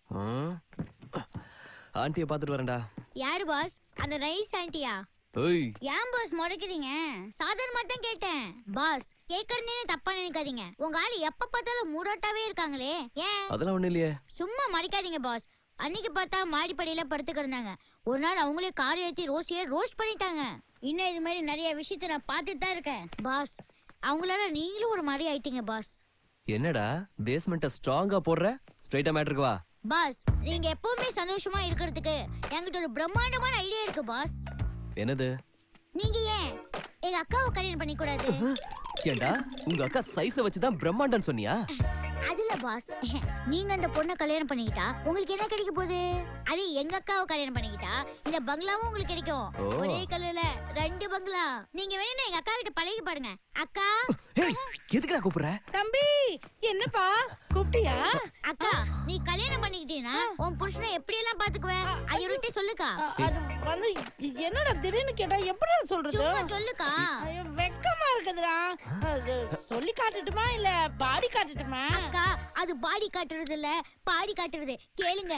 ஆண்டியை பார்த்துட்டு வரேன்டா யாரு பாஸ் அந்த ரைஸ் ஆண்டியா ஏய் ஏன் பாஸ் முறைக்கிறீங்க சாதாரணமா தான் கேட்டேன் பாஸ் கேட்கறதே தப்பா நினைக்காதீங்க உங்க ஆளு எப்ப பார்த்தாலும் மூடாட்டாவே இருக்காங்களே ஏன் அதெல்லாம் ஒன்றும் இல்லையே சும்மா மறைக்காதீங்க பாஸ் அன்னைக்கு பார்த்தா மாடிப்படியில படுத்து கிடந்தாங்க ஒரு நாள் அவங்களே கார் ஏற்றி ரோஸியை ரோஸ்ட் பண்ணிட்டாங்க இன்னும் இது மாதிரி நிறைய விஷயத்த நான் பார்த்துட்டு தான் இருக்கேன் பாஸ் அவங்களால நீங்களும் ஒரு மாதிரி ஆயிட்டீங்க பாஸ் என்னடா பேஸ்மெண்ட்டை ஸ்ட்ராங்கா போடுற ஸ்ட்ரைட்டா மேட்ருக்கு வா பாஸ் நீங்க எப்பவுமே சந்தோஷமா இருக்கிறதுக்கு என்கிட்ட ஒரு பிரம்மாண்டமான ஐடியா இருக்கு பாஸ் என்னது நீங்க ஏன் எங்க அக்காவை கல்யாணம் பண்ணி கூடாது ஏண்டா உங்க அக்கா சைஸை வச்சு தான் பிரம்மாண்டம்னு சொன்னியா அதுல பாஸ் நீங்க அந்த பொண்ணை கல்யாணம் பண்ணிக்கிட்டா உங்களுக்கு என்ன கிடைக்க போகுது அது எங்க அக்காவை கல்யாணம் பண்ணிக்கிட்டா இந்த பங்களாவும் உங்களுக்கு கிடைக்கும் ஓ. ஒரே கல்லுல ரெண்டு பங்களா நீங்க வேணா எங்க அக்கா கிட்ட பழகி பாருங்க அக்கா எதுக்குடா கூப்பிடுற தம்பி என்னப்பா கூப்பிட்டியா அக்கா நீ கல்யாணம் பண்ணிக்கிட்டீன்னா உன் புருஷனை எப்படி எல்லாம் பாத்துக்குவ அது விட்டு சொல்லுக்கா அது வந்து என்னடா திடீர்னு கேட்டா எப்படி சொல்றது சும்மா சொல்லுக்கா ஐயோ, வெக்கமா இருக்குதுடா அது சொல்லி காட்டட்டுமா இல்ல பாடி காட்டட்டுமா அக்கா அது பாடி காட்டுறது இல்ல பாடி காட்டுறது கேளுங்க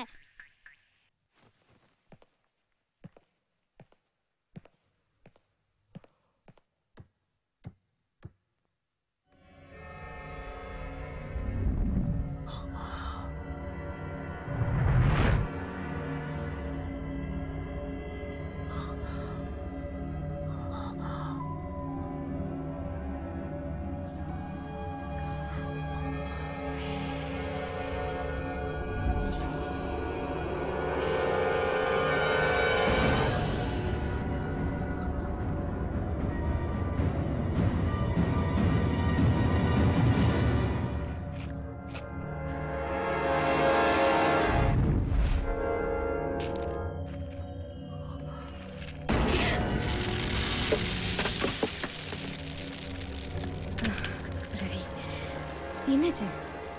ரவி என்னாச்சு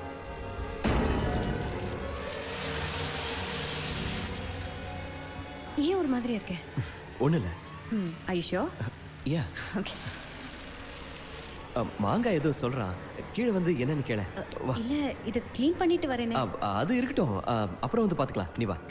ஏன் ஒரு மாதிரி இருக்க ஒன்றும் இல்லை ம் ஐஷோ யா ஓகே மாங்காய் ஏதோ சொல்றான் கீழே வந்து என்னன்னு கேள வா இல்ல இது க்ளீன் பண்ணிட்டு வரேனே அ, அது இருக்கட்டும் அ, அப்புறம் வந்து பார்த்துக்கலாம் நீ வா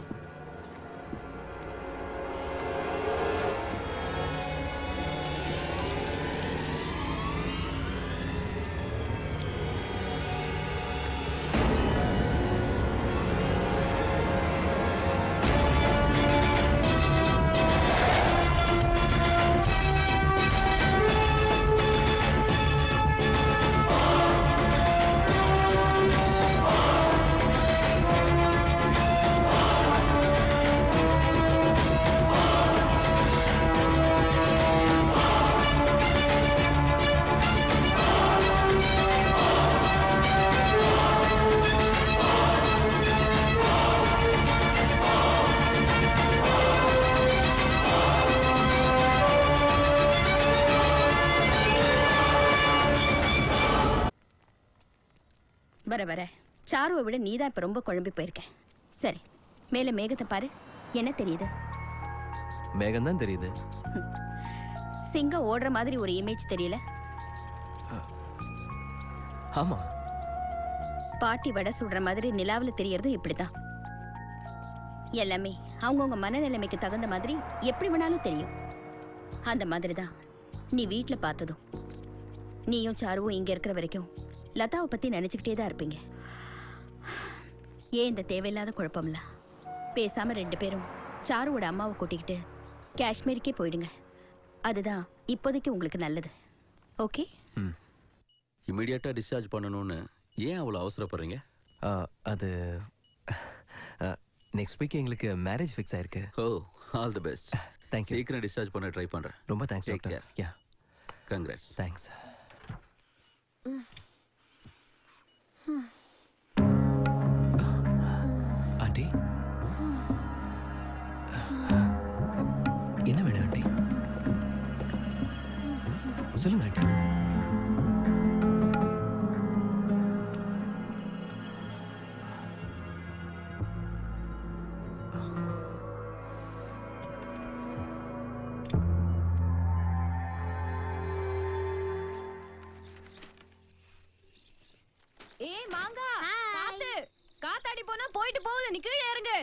வர வர சாருவை விட நீதான் இப்ப ரொம்ப குழம்பி போயிருக்க சரி மேல மேகத்தை பாரு என்ன தெரியுது மேகம் தான் தெரியுது சிங்கம் ஓடுற மாதிரி ஒரு இமேஜ் தெரியல ஆமா பாட்டி வடை சுடுற மாதிரி நிலாவுல தெரியறதும் இப்படிதான் எல்லாமே அவங்கவுங்க மனநிலைமைக்கு தகுந்த மாதிரி எப்படி வேணாலும் தெரியும் அந்த மாதிரி தான் நீ வீட்ல பார்த்ததும் நீயும் சாருவும் இங்க இருக்கிற வரைக்கும் லதாவை பத்தி நினைச்சுக்கிட்டே தான் இருப்பீங்க ஏன் இந்த தேவையில்லாத குழப்பம்லாம் பேசாம ரெண்டு பேரும் சாருவோட அம்மாவை கூட்டிக்கிட்டு காஷ்மீருக்கே போயிடுங்க அதுதான் இப்போதைக்கு உங்களுக்கு நல்லது ஓகே இமிடியேட்டாக டிஸ்சார்ஜ் பண்ணணும்னு ஏன் அவ்வளோ அவசரப்படுறீங்க ஆ, அது நெக்ஸ்ட் வீக் எங்களுக்கு மேரேஜ் ஃபிக்ஸ் ஆயிருக்கு oh all the best thank you சீக்கிரம் டிஸ்சார்ஜ் பண்ண ட்ரை பண்றேன் ரொம்ப thanks Take doctor yeah congrats thanks aunty என்ன வேணும் ஆண்டி சொல்லுங்க ஆண்டி ஏய் மாங்கா பாத்து காத்தாடி போனா போயிட்டு போகுது நீ கீழே இறங்கு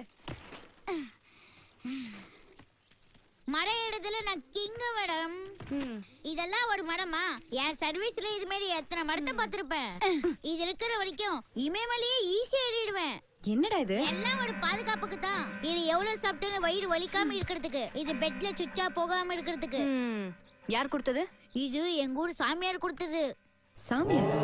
மரம் இடத்துல நான் கிங்க மேடம் இதெல்லாம் ஒரு மரமா என் சர்வீஸ்ல இது மாதிரி எத்தனை மரத்தை பார்த்திருப்பேன் இது இருக்கிற வரைக்கும் இமயமலையே ஈஸியா ஏறிடுவேன் என்னடா இது எல்லாம் ஒரு பாதுகாப்புக்கு தான் இது எவ்வளவு சாப்பிட்டாலும் வயிறு வலிக்காம இருக்கிறதுக்கு இது பெட்ல சுச்சா போகாம இருக்கிறதுக்கு யார் கொடுத்தது இது எங்க ஊர் சாமியார் கொடுத்தது சாமியார்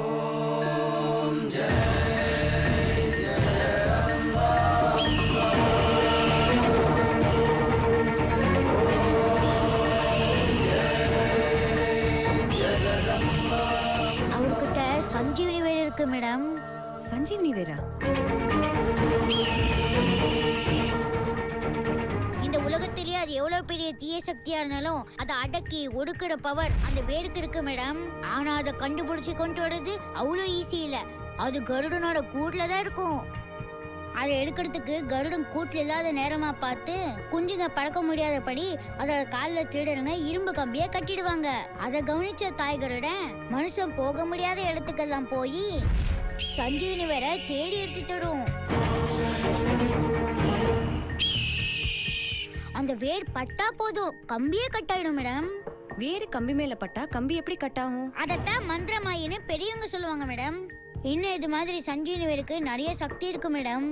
அவர்கிட்ட சஞ்சீவனி வேறு இருக்கு மேடம் சஞ்சீவனி வேறா இந்த உலகத்திலேயே அது எவ்வளவு பெரிய தீய சக்தியா இருந்தாலும் அதை அடக்கி ஒடுக்குற பவர் அந்த வேருக்கு இருக்கு மேடம் ஆனா அதை கண்டுபிடிச்சு கொண்டு வர்றது அவ்வளோ ஈஸி இல்ல அது கருடனோட கூட்டுல தான் இருக்கும் அதை எடுக்கிறதுக்கு கருடன் கூட்டில் இல்லாத நேரமா பார்த்து குஞ்சுங்க பறக்க முடியாதபடி அதோட காலில் திருடருங்க இரும்பு கம்பியை கட்டிடுவாங்க அதை கவனிச்ச தாய் கருடன் மனுஷன் போக முடியாத இடத்துக்கெல்லாம் போய் சஞ்சீவனி வேற தேடி எடுத்துட்டு வரும் அந்த வேர் பட்டா போதும் கம்பியே கட் ஆயிடும் மேடம் வேறு கம்பி மேல பட்டா கம்பி எப்படி கட் ஆகும் அதத்தான் மந்திரமாயின்னு பெரியவங்க சொல்லுவாங்க மேடம் இன்னும் இது மாதிரி சஞ்சீவனி வேருக்கு நிறைய சக்தி இருக்கு மேடம்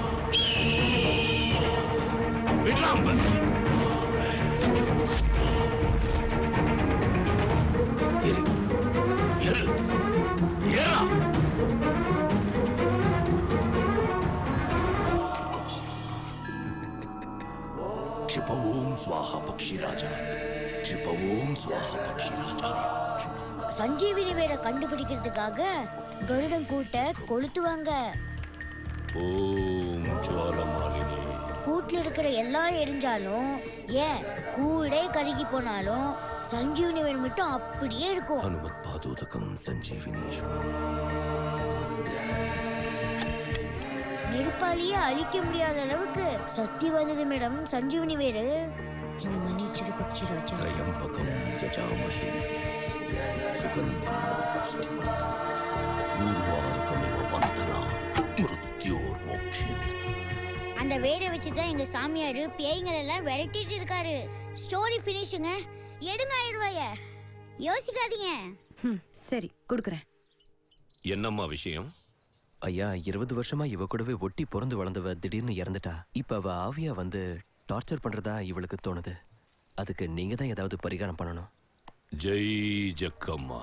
क्षिप ओम स्वाहा पक्षी राजा क्षिप ओम स्वाहा पक्षी राजा சஞ்சீவினி வேரை கண்டுபிடிக்கிறதுக்காக கருடன் கூட்ட கொளுத்துவாங்க ओम ज्वालामालिनी கூட்டுல இருக்கிற எல்லாம் எரிஞ்சாலும் ஏன் கூடே கருகி போனாலும் சஞ்சீவனி வேர் மட்டும் அப்படியே இருக்கும் हनुमत्पादोदकं सञ्जीविनीषु நெருப்பாலேயே அழிக்க முடியாத அளவுக்கு சக்தி வந்தது மேடம் சஞ்சீவனி வேறு என்ன மன்னிச்சிரு பக்ஷி ராஜா त्र्यम्बकं यजामहे सुगन्धिं पुष्टिवर्धनम् ऊर्वारुकमिव बन्धना मृत्योर्मोक्षयत् அந்த வேரை வச்சு தான் எங்க சாமியாரு பேய்கள் எல்லாம் விரட்டிட்டு இருக்காரு ஸ்டோரி ஃபினிஷுங்க எடுங்க ஆயிரம் ரூபாய யோசிக்காதீங்க சரி கொடுக்குறேன் என்னம்மா விஷயம் ஐயா இருபது வருஷமா இவ கூடவே ஒட்டி பிறந்து வளர்ந்தவ திடீர்னு இறந்துட்டா இப்ப அவ ஆவியா வந்து டார்ச்சர் பண்றதா இவளுக்கு தோணுது அதுக்கு நீங்க தான் ஏதாவது பரிகாரம் பண்ணணும் ஜெய் ஜக்கம்மா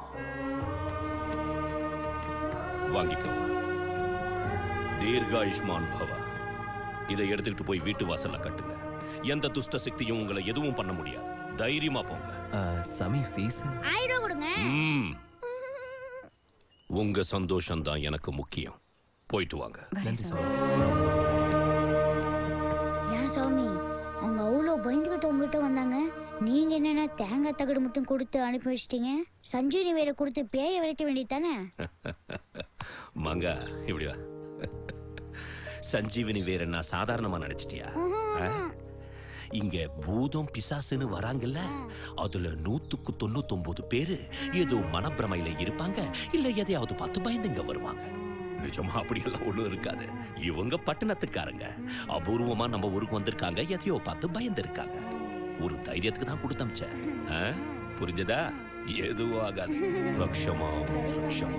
வாங்கிக்கோ தீர்காயுஷ்மான் பவ இதை எடுத்துக்கிட்டு போய் வீட்டு வாசல்ல கட்டுங்க எந்த துஷ்ட சக்தியும் உங்களை எதுவும் பண்ண முடியாது தைரியமா போங்க சமி ஃபீஸ் ஆயிரம் ரூபா கொடுங்க ம். உங்க சந்தோஷம் தான் எனக்கு முக்கியம் போயிட்டு வாங்க ஏன் சாமி அவங்க அவ்வளோ பயந்துகிட்டு உங்ககிட்ட வந்தாங்க நீங்க என்னன்னா தேங்காய் தகடு மட்டும் கொடுத்து அனுப்பி வச்சிட்டீங்க சஞ்சீவனி வேற கொடுத்து பேயை விரட்ட வேண்டியது தானே மங்க இப்படி வா சஞ்சீவினி வேற என்ன சாதாரணமா நினைச்சிட்டியா ஆ? இங்க பூதம் பிசாசுன்னு வராங்கல்ல அதுல நூத்துக்கு தொண்ணூத்தொன்பது பேரு ஏதோ மனப்பிரமையில இருப்பாங்க இல்ல எதையாவது பார்த்து பயந்துங்க வருவாங்க நிஜமா அப்படியெல்லாம் ஒண்ணும் இருக்காது இவங்க பட்டணத்துக்காரங்க அபூர்வமா நம்ம ஊருக்கு வந்திருக்காங்க எதையோ பார்த்து பயந்து இருக்காங்க ஒரு தைரியத்துக்கு தான் கொடுத்தமிச்சேன் ஆ? புரிஞ்சதா எதுவும் ஆகாது ரக்ஷமா ரக்ஷமா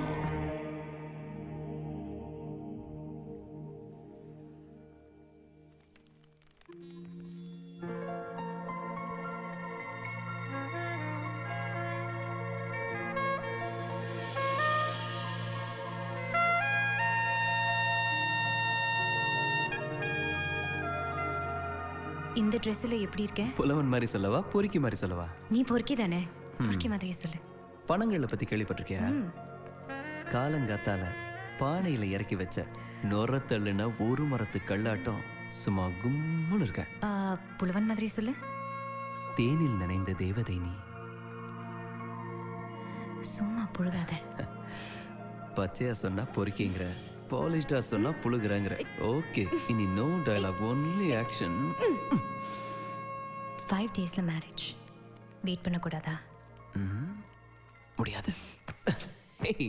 இந்த ட்ரெஸ்ஸில் எப்படி இருக்கேன் புலவன் மாதிரி சொல்லவா பொறுக்கி மாதிரி சொல்லவா நீ பொறுக்கி தானே ம். பொறுக்கி மாதிரியே சொல்லு பணங்களை பத்தி கேள்விப்பட்டிருக்கியா ம். காலங்காத்தால பானையில இறக்கி வச்ச நொற தள்ளுன ஒரு மரத்து கல்லாட்டம் சும்மா கும்முன்னு இருக்க ஆ, புலவன் மாதிரி சொல்லு தேனில் நனைந்த தேவதை நீ சும்மா புழுகாத பச்சையா சொன்னா பொறுக்கிங்கிற பாலிஷ்டா சொன்னா புழுகுறங்கிற ஓகே இனி no dialogue only action five டேஸில் மேரேஜ் வெயிட் பண்ணக்கூடாதா முடியாது Hey,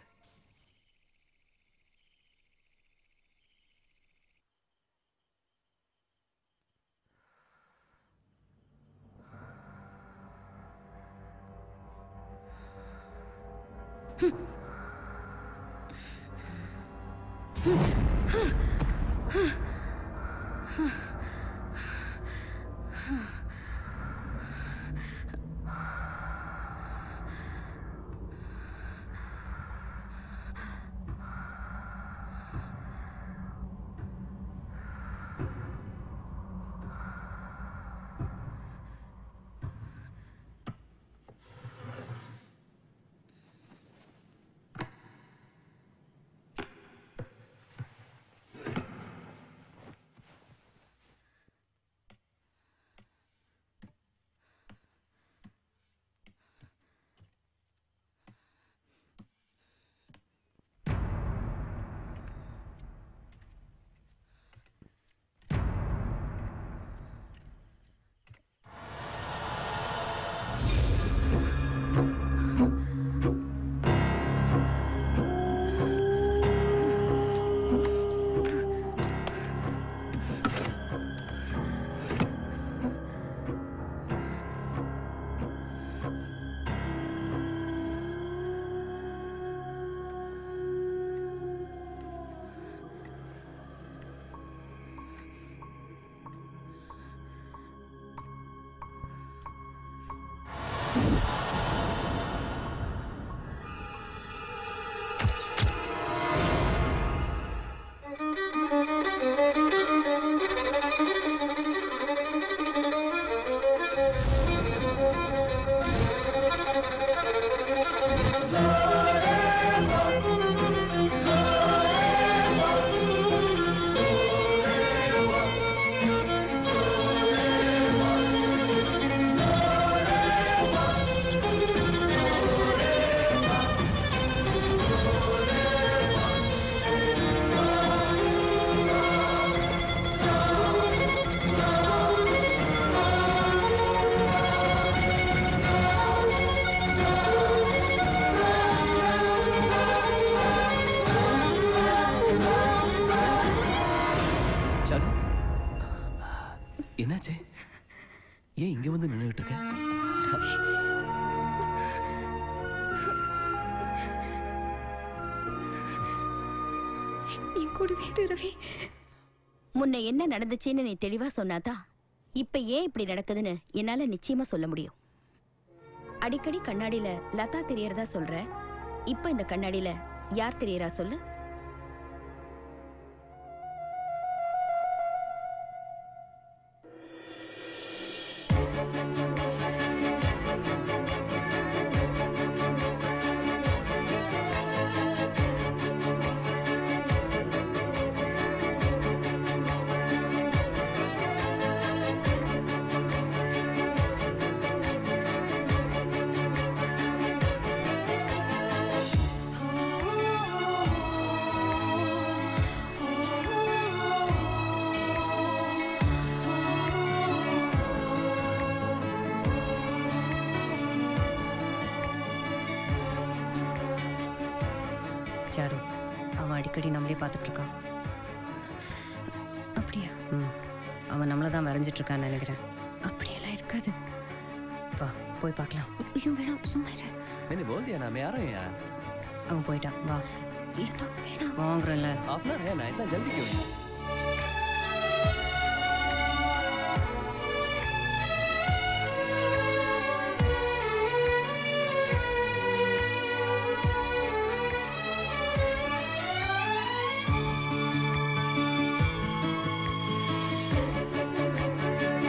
சரு என்னாச்சு ஏன் இங்க வந்து நின்றுட்டு இருக்க என் கூடவே இரு, ரவி முன்ன என்ன நடந்துச்சுன்னு நீ தெளிவா சொன்னாதான் இப்ப ஏன் இப்படி நடக்குதுன்னு என்னால நிச்சயமா சொல்ல முடியும் அடிக்கடி கண்ணாடியில லதா தெரியறதா சொல்ற இப்ப இந்த கண்ணாடியில யார் தெரியறா சொல்லு சாரு அவன் அடிக்கடி நம்மளே பார்த்துட்டு இருக்கான் அப்படியா ம் அவன் நம்மளை தான் வரைஞ்சிட்டு இருக்கான்னு நினைக்கிறேன் அப்படியெல்லாம் இருக்காது வா போய் பார்க்கலாம் ஐயோ வேணாம் சும்மா இரு मैंने बोल दिया ना मैं आ रहा हूँ यार அவன் போயிட்டான் வா லதா வேணாம் வாங்குறேன்ல हाफ एन है ना इतना जल्दी क्यों है? Thank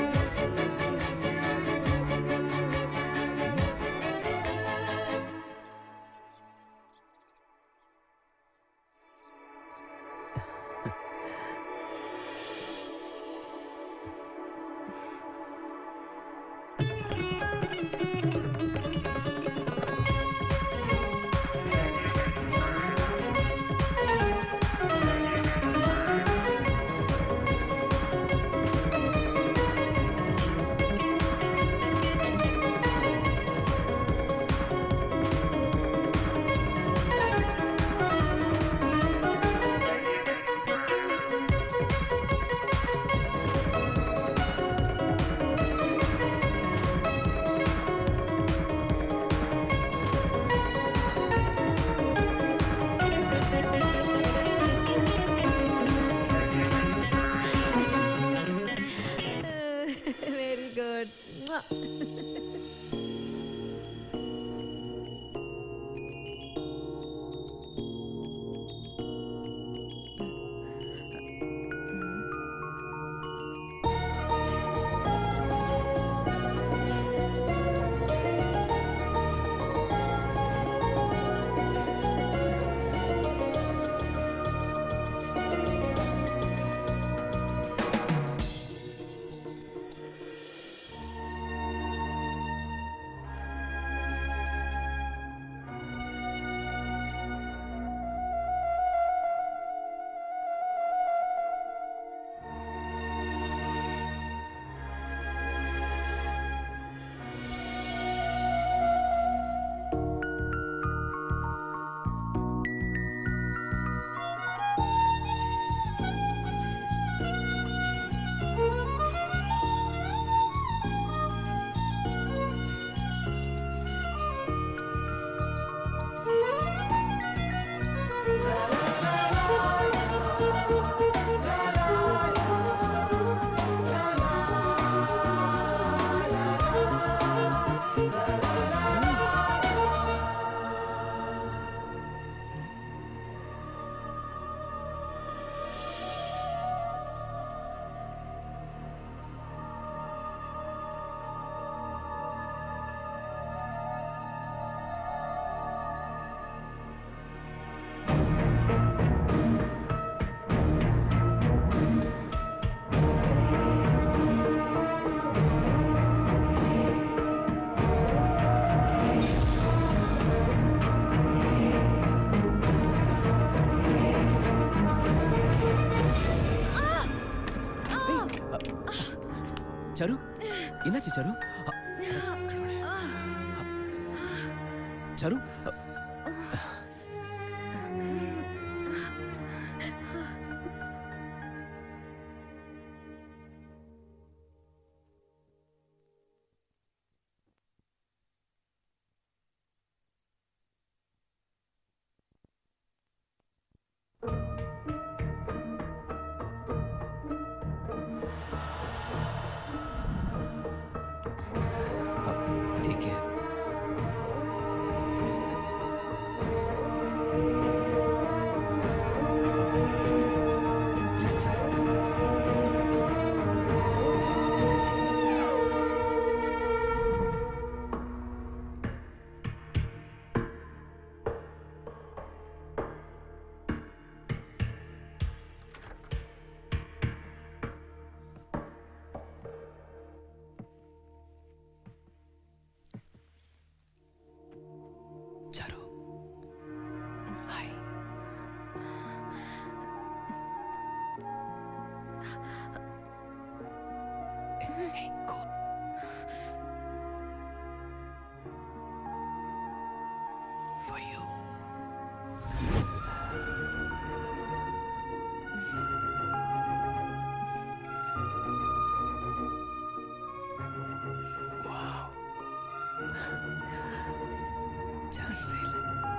சரு என்னாச்சு சரு அ, சரு அ, take care. Please, Charu. Charu. Hi. Hey, go. For you. Wow. Chance இல்லை.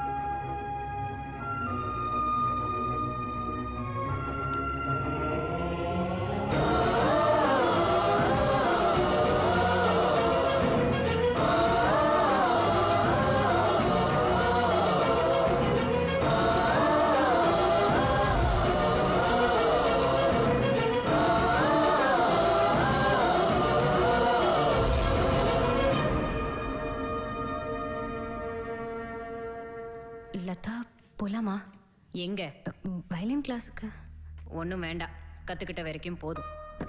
லதா போலாமா எங்க வயலின் கிளாஸுக்கு ஒன்றும் வேண்டாம் கத்துக்கிட்ட வரைக்கும் போதும்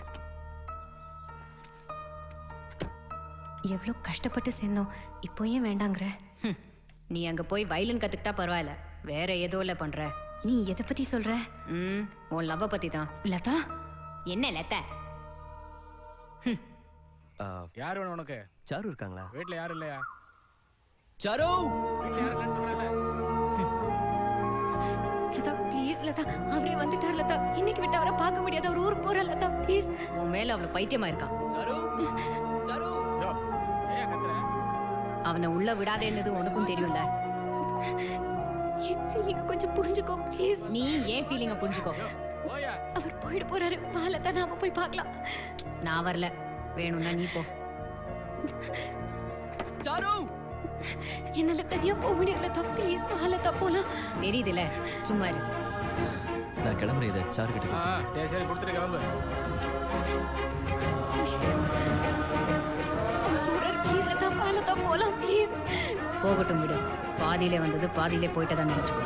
எவ்வளோ கஷ்டப்பட்டு சேர்ந்தோம் இப்போ ஏன் வேண்டாங்கிற ஹம், நீ அங்க போய் வயலின் கத்துக்கிட்டா பரவாயில்ல வேற ஏதோ இல்ல பண்ற நீ எதை பத்தி சொல்ற ம் உன் லவ்வை பத்தி தான் லதா என்ன லதா ஆ, யார் வேணும் உனக்கு சாரு இருக்காங்களா வீட்ல யாரும் இல்லையா சாரு லதா ப்ளீஸ் லதா அவரே வந்துட்டார் லதா இன்னைக்கு விட்டு அவரை பார்க்க முடியாது அவர் ஊருக்கு போற லதா ப்ளீஸ் உன் மேல அவ்வளவு பைத்தியமா இருக்கான் அவனை உள்ள விடாதேன்னது உனக்கும் தெரியும்ல என் ஃபீலிங்க கொஞ்சம் புரிஞ்சுக்கோ ப்ளீஸ் நீ ஏன் ஃபீலிங்க புரிஞ்சுக்கோ அவர் போயிட்டு போறாரு வா லதா நாம போய் பார்க்கலாம் நான் வரல வேணும்னா நீ போ சாரு என்னால தனியா போக முடியல ப்ளீஸ் வாழத்தா போலாம் தெரியுதுல சும்மா இரு நான் கிளம்புறேன் இதை சாரு கிட்ட கொடுத்து. சரி சரி கொடுத்துட்டு கிளம்பு ப்ளீஸ் லதா வாழத்தா போலாம் ப்ளீஸ் போகட்டும் விடு பாதியிலே வந்தது பாதியிலே போயிட்டு தான் நினைச்சுக்கோ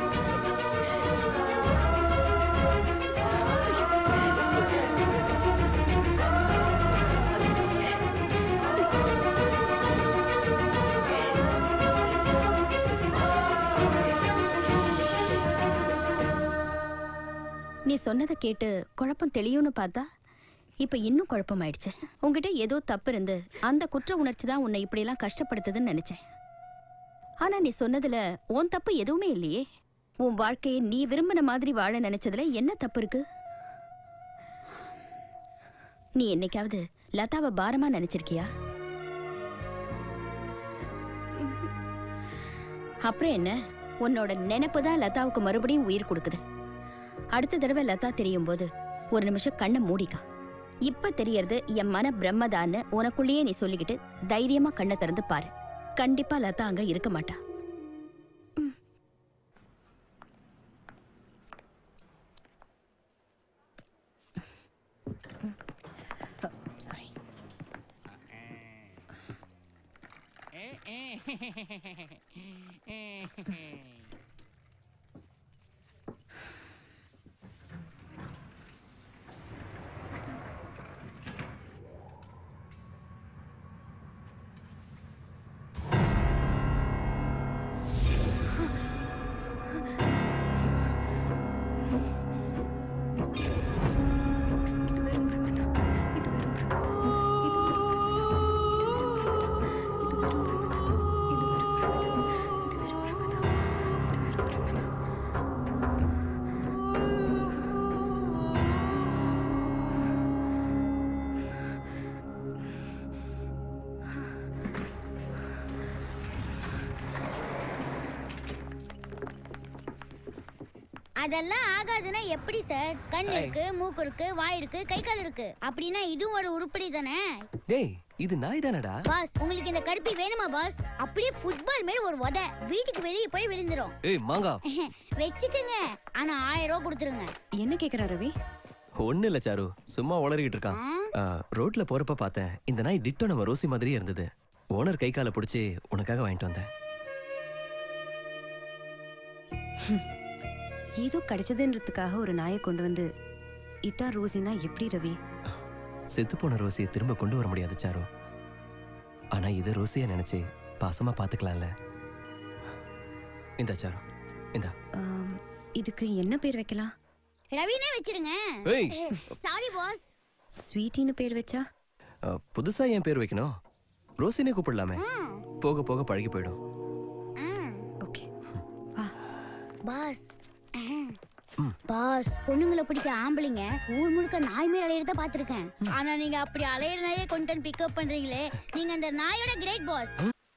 நீ சொன்னதை கேட்டு குழப்பம் தெளியும்னு பார்த்தா இப்ப இன்னும் குழப்பமாயிடுச்சு உங்ககிட்ட ஏதோ தப்பு இருந்து அந்த குற்ற உணர்ச்சி தான் உன்னை இப்படியெல்லாம் கஷ்டப்படுத்துதுன்னு நினைச்சேன் ஆனா நீ சொன்னதுல உன் தப்பு எதுவுமே இல்லையே உன் வாழ்க்கையை நீ விரும்பின மாதிரி வாழ நினைச்சதுல என்ன தப்பு இருக்கு நீ என்னைக்காவது லதாவை பாரமா நினைச்சிருக்கியா அப்புறம் என்ன உன்னோட நினைப்பு தான் லதாவுக்கு மறுபடியும் உயிர் கொடுக்குது அடுத்த தடவை லதா தெரியும் போது ஒரு நிமிஷம் கண்ணை மூடிக்கா இப்ப தெரியறது என் மன பிரம்மதான்னு உனக்குள்ளேயே நீ சொல்லிக்கிட்டு தைரியமா கண்ணை திறந்து பாரு கண்டிப்பா லதா அங்க இருக்க மாட்டா சாரி அதெல்லாம் ஆகாதுன்னா எப்படி சார் கண் ஏய். இருக்கு மூக்கு இருக்கு வாய் இருக்கு கை கால் இருக்கு அப்படின்னா இதுவும் ஒரு உருப்படி தானே டேய் இது நாய் தானடா பாஸ் உங்களுக்கு இந்த கடுப்பி வேணுமா பாஸ் அப்படியே ஃபுட்பால் மேல ஒரு உத வீட்டுக்கு வெளியே போய் விழுந்துரும் ஏய் மாங்கா வச்சுக்கோங்க ஆனா ஆயிரம் ரூபாய் கொடுத்துருங்க என்ன கேக்குறா ரவி ஒண்ணு இல்ல சாரு சும்மா உளறிக்கிட்டு இருக்கான் ஆ, ரோட்ல போறப்ப பார்த்தேன் இந்த நாய் டிட்டோ நம்ம ரோசி மாதிரியே இருந்தது ஓனர் கை காலை பிடிச்சி உனக்காக வாங்கிட்டு வந்தேன் ஏதோ கிடைச்சதுன்றதுக்காக ஒரு நாயை கொண்டு வந்து இதான் ரோசினா எப்படி ரவி செத்து போன ரோசியை திரும்ப கொண்டு வர முடியாது சாரு ஆனா இதை ரோசியா நினைச்சு பாசமா பாத்துக்கலாம்ல இந்த சாரு இந்த ஆம், இதுக்கு என்ன பேர் வைக்கலாம் ரவினே வச்சிருங்க ஏய். சாரி பாஸ் ஸ்வீட்டின்னு பேர் வச்சா புதுசா என் பேர் வைக்கணும் ரோசினே கூப்பிடலாமே போக போக பழகி போயிடும் பாஸ் பாஸ் பொண்ணுங்களை பிடிக்க ஆம்பளைங்க ஊர் முழுக்க நாய் மேல அலையிறத பாத்திருக்கேன் ஆனா நீங்க அப்படி அலையிற நாயே கொண்டு வந்து பிக்கப் பண்றீங்களே நீங்க அந்த நாயோட கிரேட் பாஸ்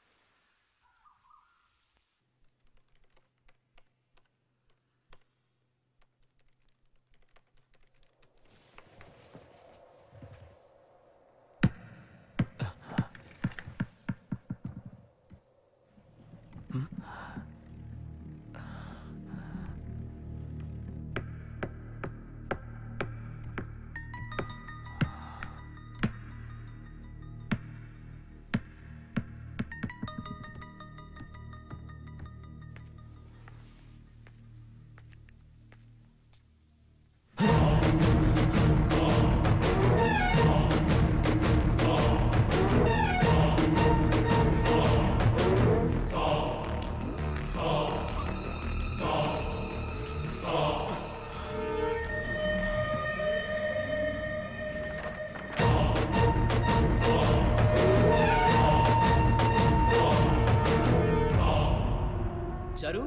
சாரு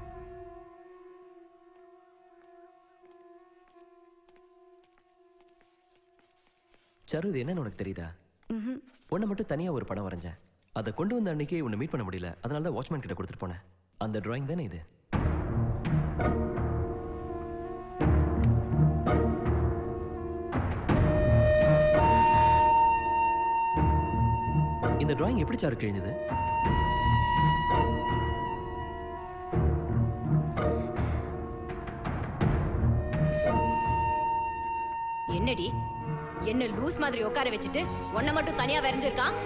சாரு இது என்னன்னு உனக்கு தெரியுதா ம்ஹும். உன்னை மட்டும் தனியா ஒரு படம் வரைஞ்சேன் அதை கொண்டு வந்த அன்னைக்கே உன்னை மீட் பண்ண முடியல அதனால தான் வாட்ச்மேன் கிட்ட கொடுத்துட்டு போனேன் அந்த டிராயிங் தானே இது இந்த டிராயிங் எப்படி சாரு கிழிஞ்சது என்னடி என்ன லூஸ் மாதிரி உட்கார வச்சுட்டு உன்னை மட்டும் தனியா வரைஞ்சிருக்கான்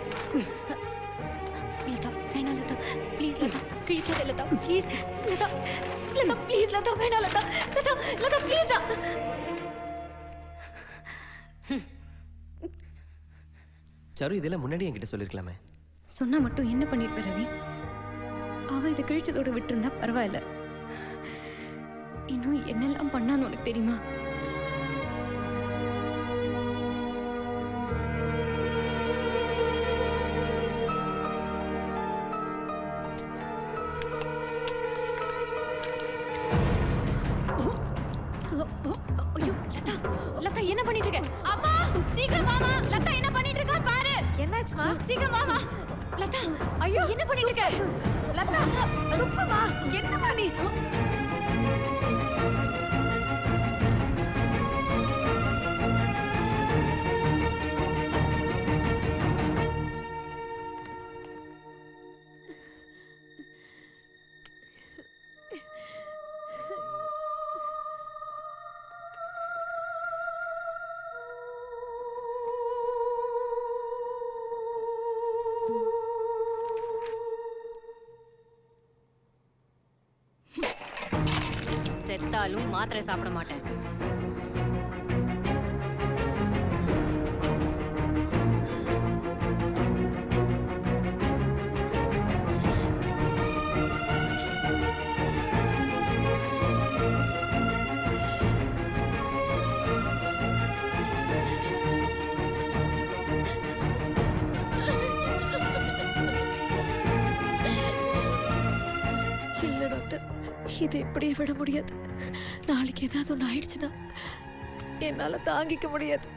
லதா வேணாம் லதா ப்ளீஸ் லதா கிழிக்காத லதா ப்ளீஸ் லதா லதா ப்ளீஸ் லதா வேணாம் லதா லதா லதா ப்ளீஸ் சாரு இதெல்லாம் முன்னாடி என்கிட்ட சொல்லிருக்கலாமே சொன்னா மட்டும் என்ன பண்ணிருப்ப ரவி அவ இதை கிழிச்சதோட விட்டுருந்தா பரவாயில்ல இன்னும் என்னெல்லாம் பண்ணான்னு உனக்கு தெரியுமா ஐயோ லதா லதா என்ன பண்ணிட்டு இருக்க அம்மா சீக்கிரம் வாமா லதா என்ன பண்ணிட்டு இருக்கா பாரு என்னாச்சுமா சீக்கிரம் வாமா லதா ஐயோ என்ன பண்ணிட்டு இருக்க லதா துப்பமா என்னமா நீ செத்தாலும் மாத்திரை சாப்பிட மாட்டேன் இல்ல டாக்டர் இதை இப்படியே விட முடியாது நாளைக்கு ஏதாவது ஒன்று ஆயிடுச்சுன்னா என்னால தாங்கிக்க முடியாது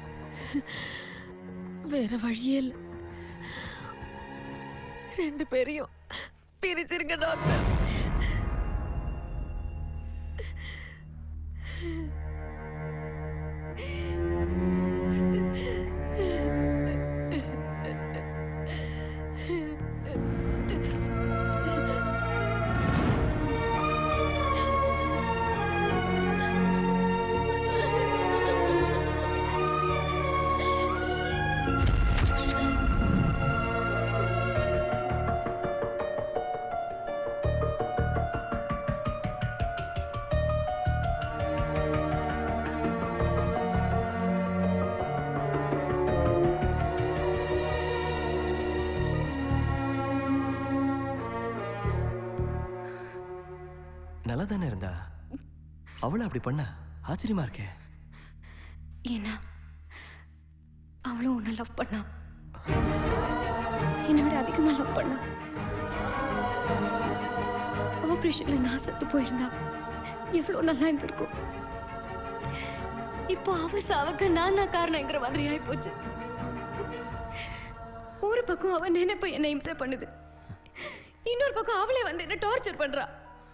வேற வழியே இல்லை ரெண்டு பேரையும் பிரிச்சிருங்க டாக்டர் நல்லா தானே இருந்தா அவள அப்படி பண்ண ஆச்சரியமா இருக்கே ஏன்னா அவளும் உன்னை லவ் பண்ணா என்னை விட அதிகமா லவ் பண்ணா ஆபரேஷன்ல நான் செத்து போயிருந்தா எவ்வளவு நல்லா இருந்திருக்கும் இப்போ அவ சாவுக்கு நான் தான் காரணங்கிற மாதிரி ஆயி போச்சு ஒரு பக்கம் அவன் நினைப்ப என்னை இம்சை பண்ணுது இன்னொரு பக்கம் அவளே வந்து என்ன டார்ச்சர் பண்றா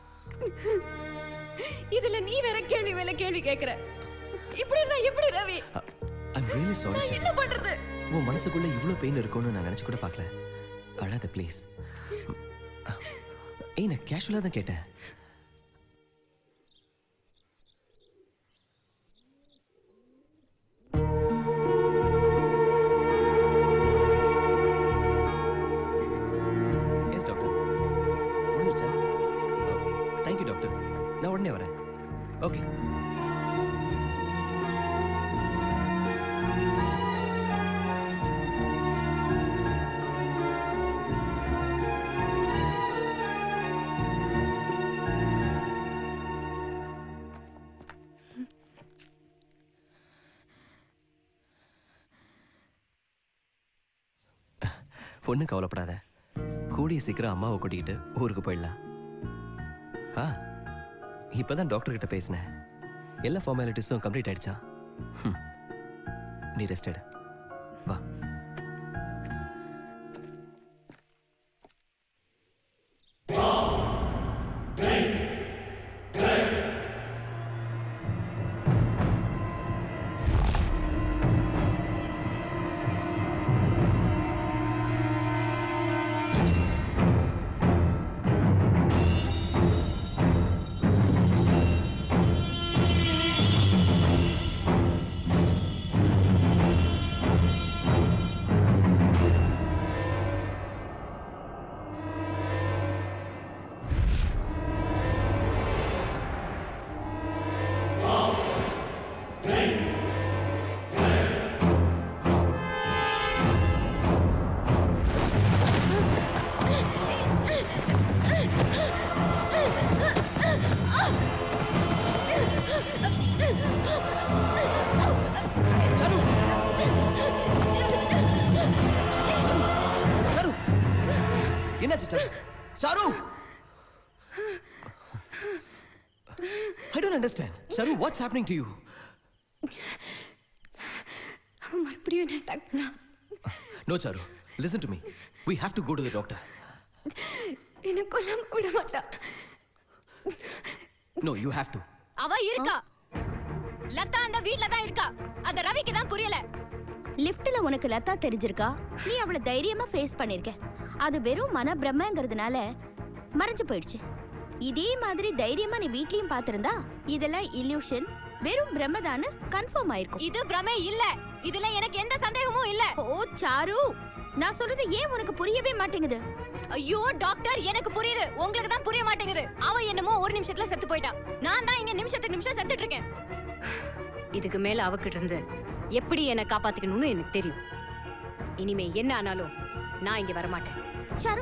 இதுல நீ வேற கேள்வி மேல கேள்வி கேக்குற இப்படி இருந்தா எப்படி ரவி ஐம் ரியலி சாரி நான் என்ன பண்றது உன் மனசுக்குள்ள இவ்ளோ பெயின் இருக்கும்னு நான் நினைச்சு கூட பார்க்கல அழாத ப்ளீஸ் ஏய் நான் கேஷுவலா தான் கேட்டேன் எஸ் டாக்டர் முடிஞ்சிருச்சா தேங்க்யூ டாக்டர் நான் உடனே வரேன் ஓகே ஒன்றும் கவலைப்படாத கூடிய சீக்கிரம் அம்மாவை கூட்டிக்கிட்டு ஊருக்கு போயிடலாம் ஆ இப்பதான் டாக்டர் கிட்ட பேசினேன் எல்லா ஃபார்மாலிட்டிஸும் கம்ப்ளீட் ஆயிடுச்சா ஹம். நீ ரெஸ்ட் எடு வா என்னாச்சு Charu Charu I don't understand Charu what's happening to you அவன் மறுபடியும் என்ன அட்டாக் பண்ணா no Charu listen to me we have to go to the doctor என்ன கொல்லாம விட மாட்டா no you have to அவ இருக்கா லதா அந்த வீட்ல தான் இருக்கா அந்த ரவிக்கு தான் புரியல லிஃப்ட்ல உனக்கு லதா தெரிஞ்சிருக்கா நீ அவளை தைரியமா ஃபேஸ் பண்ணிருக்க அது வெறும் மனப்பிரம்மங்கிறதுனால மறைஞ்சு போயிடுச்சு இதே மாதிரி தைரியமா நீ வீட்லயும் பாத்திருந்தா இதெல்லாம் இல்யூஷன் வெறும் பிரம்மதான்னு கன்ஃபார்ம் ஆயிருக்கும் இது பிரமே இல்ல இதுல எனக்கு எந்த சந்தேகமும் இல்ல ஓ சாரு நான் சொல்றது ஏன் உனக்கு புரியவே மாட்டேங்குது ஐயோ டாக்டர் எனக்கு புரியுது உங்களுக்கு தான் புரிய மாட்டேங்குது அவ என்னமோ ஒரு நிமிஷத்துல செத்து போயிட்டா நான் தான் இங்க நிமிஷத்துக்கு நிமிஷம் செத்துட்டு இருக்கேன் இதுக்கு மேல அவகிட்ட இருந்து எப்படி என்ன காப்பாத்திக்கணும்னு எனக்கு தெரியும் இனிமே என்ன ஆனாலும் நான் இங்க வரமாட்டேன் சாரு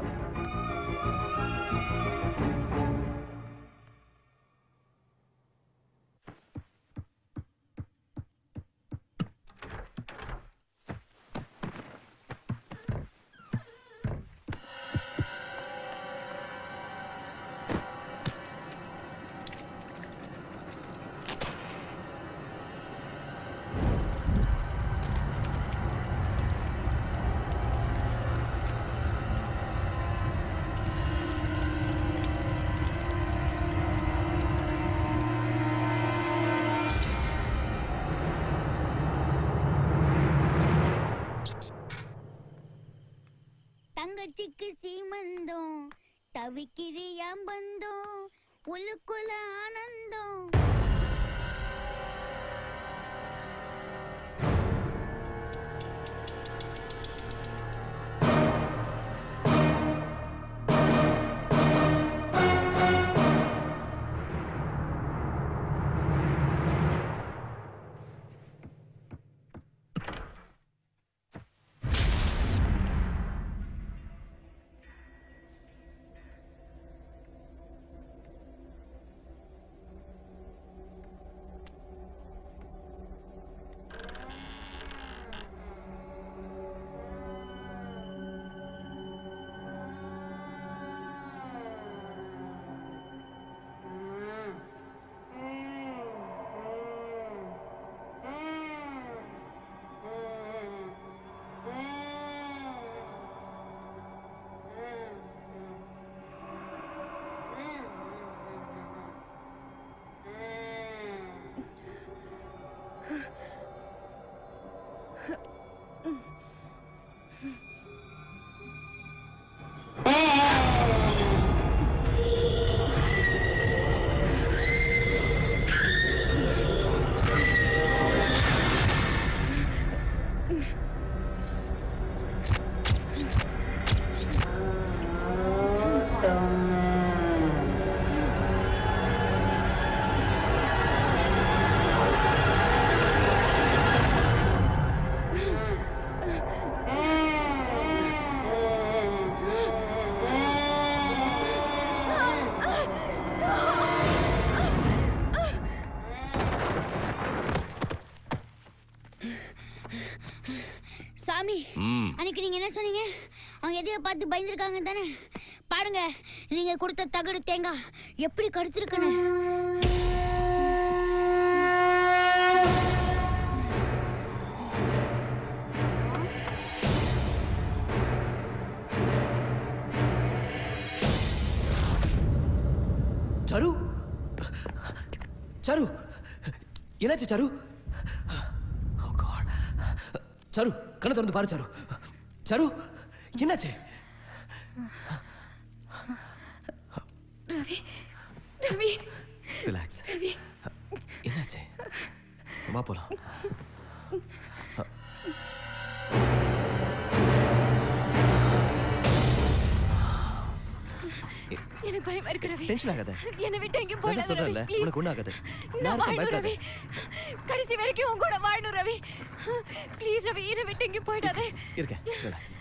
தங்கச்சிக்கு சீமந்தம் தவிக்கிறியாம் பந்தம் உள்ளுக்குள்ள ஆனந்தம் சாமி ம் அன்னைக்கு நீங்க என்ன சொன்னீங்க அவங்க எதையோ பார்த்து பயந்துருக்காங்க தானே பாருங்க நீங்க கொடுத்த தகடு தேங்காய் எப்படி கடுத்திருக்குன்னு சரு சரு என்னாச்சு சரு Oh God. சரு கண்ணை திறந்து பாரு சரு சரு என்னாச்சு ரவி ரவி ரிலாக்ஸ் ரவி என்னாச்சு வா போலாம் எனக்கு பயமா இருக்கு ரவி டென்ஷன் ஆகாத என்னை விட்டு எங்கேயும் நான் போயிடாத சொல்றேன்ல ரவி ப்ளீஸ் உனக்கு ஒன்றும் ஆகாது நான் நான் இருக்கேன் வாழணும் பயப்படாத ரவி கடைசி வரைக்கும் உன் கூட வாழணும் ரவி ப்ளீஸ் ரவி என்னை விட்டு எங்கேயும் போயிடாத இருக்கேன் ரிலாக்ஸ்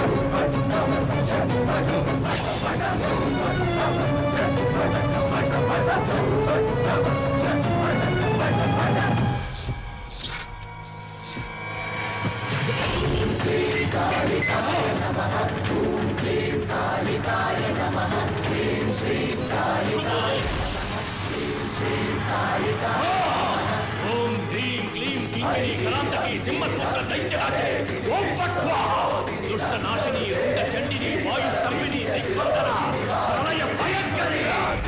Fight ஓம் ஹ்ரீம் க்ளீம் கிங்கிணி கலாந்தகி சிம்மத்வர தைத்யராஜே ஓம் ஃபட் ஸ்வாஹா துஷ்ட நாசினி ருண்ட சண்டினி வாயு ஸ்தம்பினி திக்பந்தனா பிரளய பயங்கரி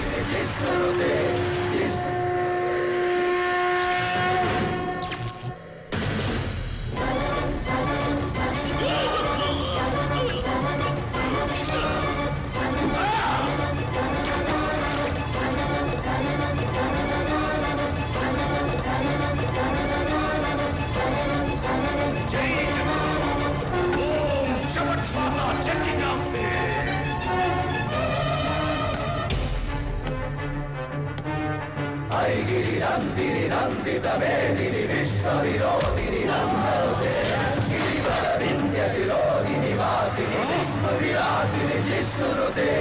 ஓம் ஷவட் ஸ்வாஹா சண்டிகாம்பே गिरिनन्दिनि विश्वविरोधिनि नन्दनुते गिरिवरविन्द्यशिरोधिनि वासिनि विश्वविलासिनि जिष्णुनुते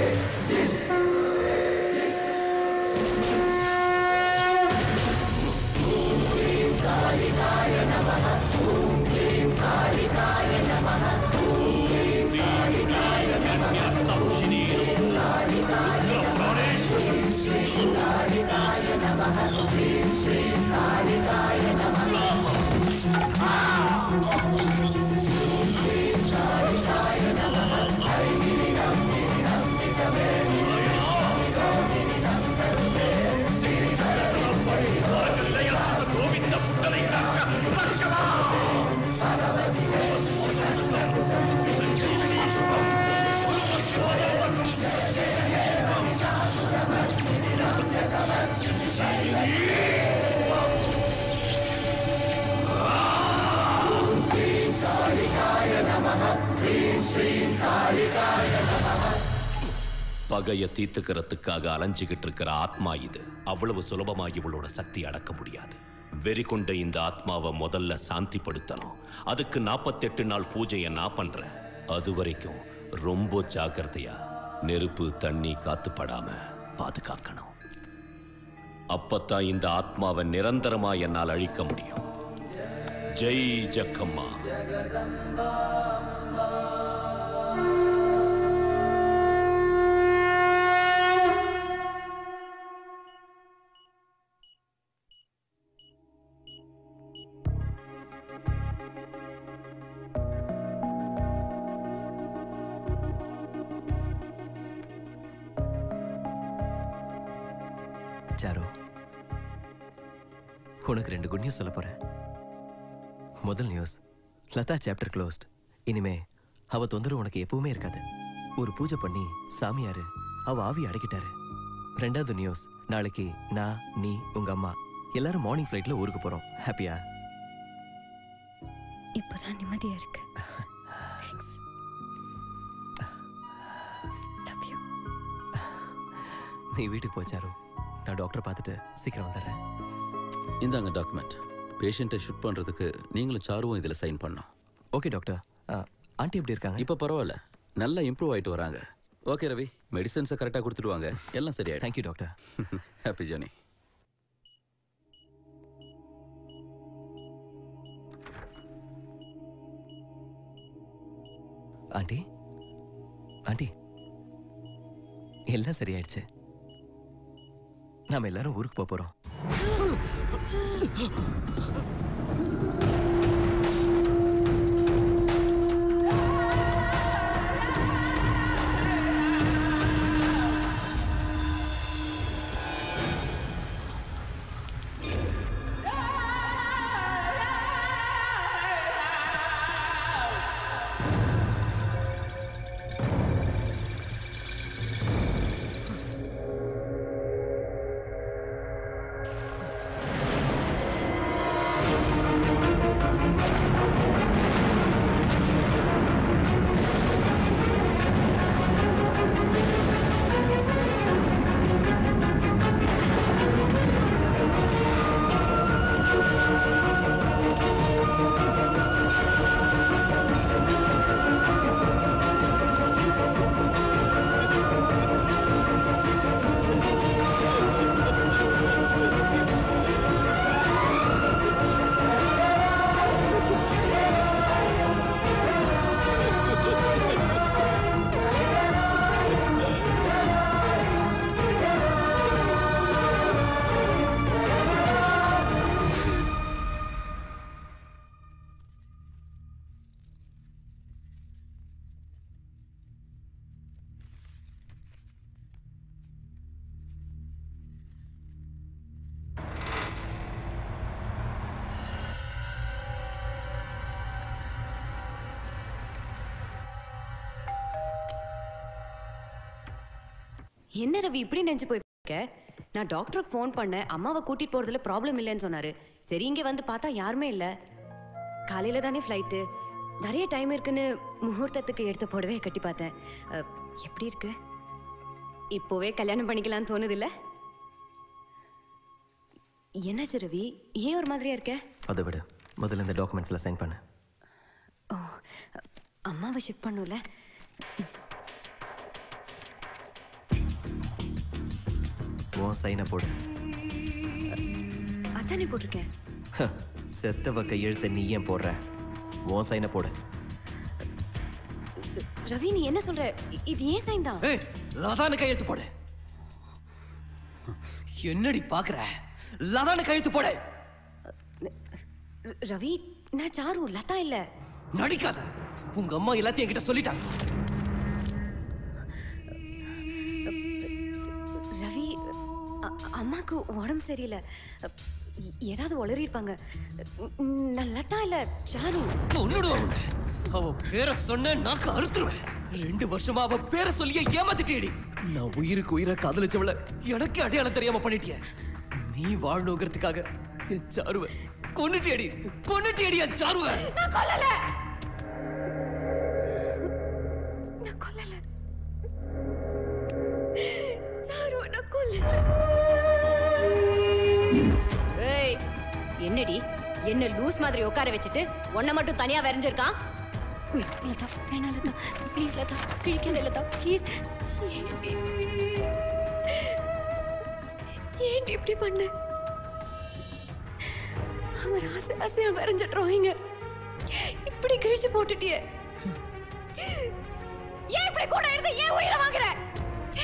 कालिकाय नमः ॐ क्लीं कालिकाय नमः ॐ क्लीं कालिकाय नमः ॐ क्लीं कालिकाय नमः ह्रीं श्रीं कालिकाय नमः ह्रीं श्रीं कालिकाय नमः ह्रीं कालिकाय नमः हरिगिरिनन्दिनि नन्दितमेदिनि विश्वविरोधिनि नन्दनुते கோவிந்த புத்தரை காக்க லட்சமா कालिकाय नमः ह्रीं श्रीं कालिकाय नमः பகைய தீர்த்துக்கிறதுக்காக அலைஞ்சுகிட்டு இருக்கிற ஆத்மா இது அவ்வளவு சுலபமா இவளோட சக்தி அடக்க முடியாது வெறி கொண்ட இந்த ஆத்மாவை முதல்ல சாந்திப்படுத்தணும் அதுக்கு நாற்பத்தெட்டு நாள் பூஜையை நான் பண்றேன் அது வரைக்கும் ரொம்ப ஜாக்கிரதையா நெருப்பு தண்ணி காத்துப்படாம பாதுகாக்கணும் அப்பத்தான் இந்த ஆத்மாவை நிரந்தரமா என்னால் அழிக்க முடியும் ஜெய் ஜக்கம்மா சாரு உனக்கு ரெண்டு குட் நியூஸ் சொல்ல போறேன் முதல் நியூஸ் லதா சாப்டர் க்ளோஸ்ட் இனிமே அவ தொந்தரவு உனக்கு எப்பவுமே இருக்காது ஒரு பூஜை பண்ணி சாமியாரு அவ ஆவி அடக்கிட்டாரு ரெண்டாவது நியூஸ் நாளைக்கு நான் நீ உங்க அம்மா எல்லாரும் மார்னிங் ஃப்ளைட்ல ஊருக்கு போறோம் ஹாப்பியா இப்போதான் நிம்மதியா இருக்கு தேங்க்ஸ் நீ வீட்டுக்கு போ சாரு நான் டாக்டரை பார்த்துட்டு சீக்கிரம் வந்துடுறேன் இந்தாங்க டாக்குமெண்ட் பேஷண்ட்டை ஷிஃப்ட் பண்ணுறதுக்கு நீங்களும் சாருவும் இதில் சைன் பண்ணோம் ஓகே டாக்டர் ஆண்டி எப்படி இருக்காங்க இப்போ பரவாயில்ல நல்லா இம்ப்ரூவ் ஆயிட்டு வராங்க ஓகே ரவி மெடிசன்ஸை கரெக்டாக கொடுத்துடுவாங்க எல்லாம் சரியாயிடும் thank you doctor happy journey aunty aunty எல்லாம் சரியாயிடுச்சு நாம எல்லாரும் ஊருக்கு போக போறோம் என்ன ரவி இப்படி நெஞ்சு போயிருக்க நான் டாக்டருக்கு ஃபோன் பண்ணேன் அம்மாவை கூட்டிட்டு போறதுல ப்ராப்ளம் இல்லைன்னு சொன்னாரு சரி இங்க வந்து பார்த்தா யாருமே இல்ல காலையில தானே ஃப்ளைட்டு நிறைய டைம் இருக்குன்னு முகூர்த்தத்துக்கு எடுத்த புடவைய கட்டி பார்த்தேன் அஹ், எப்படி இருக்கு இப்போவே கல்யாணம் பண்ணிக்கலாம்னு தோணுது இல்ல என்னாச்சு ரவி ஏன் ஒரு மாதிரியா இருக்க அதை விட முதல்ல இந்த டாக்குமெண்ட்ஸில் சைன் பண்ணு ஓ அம்மாவை ஷிஃப்ட் பண்ணும்ல உன் சைனை போடு அதானே போட்டிருக்கேன் ஹ, செத்தவ கையெழுத்த நீ ஏன் போடுற உன் சைனை போடு ரவி நீ என்ன சொல்ற இ- இது ஏன் சைன் தான் ஏய் லதான கையெழுத்து போடு என்னடி பாக்குற லதான கையெழுத்து போடு ர- ரவி நான் சாரு லதா இல்ல நடிக்காத உங்க அம்மா எல்லாத்தையும் என்கிட்ட சொல்லிட்டாங்க ரவி அ- அம்மாக்கு உடம்பு சரியில்லை எ- ஏதாவது உளறியிருப்பாங்க நான் லதா இல்ல சாரு கொன்னுடுவேன் உன்னை. அவ பேரை சொன்ன நாக்கு அறுத்துருவேன் ரெண்டு வருஷமா அவ பேரை சொல்லியே ஏமாத்திட்டேடி நான் உயிருக்கு உயிரை காதலிச்சவள எனக்கு அடையாளம் தெரியாம பண்ணிட்டிய நீ வாழணுங்கிறதுக்காக என் சாருவ கொன்னுட்டியடி கொன்னுட்டியடி என் சாருவ நான் கொல்லல நான் கொல்லல சாரு நான் கொல்லல ஏய் என்னடி என்ன லூஸ் மாதிரி உட்கார வச்சுட்டு உன்னை மட்டும் தனியா வரைஞ்சிருக்கான் லதா வேணாம் லதா ப்ளீஸ் லதா கிழிக்காத லதா ப்ளீஸ் ஏண்டி ஏண்டி இப்படி பண்ண அவர் ஆசை ஆசையா வரைஞ்ச டிராயிங்க இப்படி கிழிச்சு போட்டுட்டியே ஏன் இப்படி கூட இருந்து ஏன் உயிரை வாங்குற ச்சே.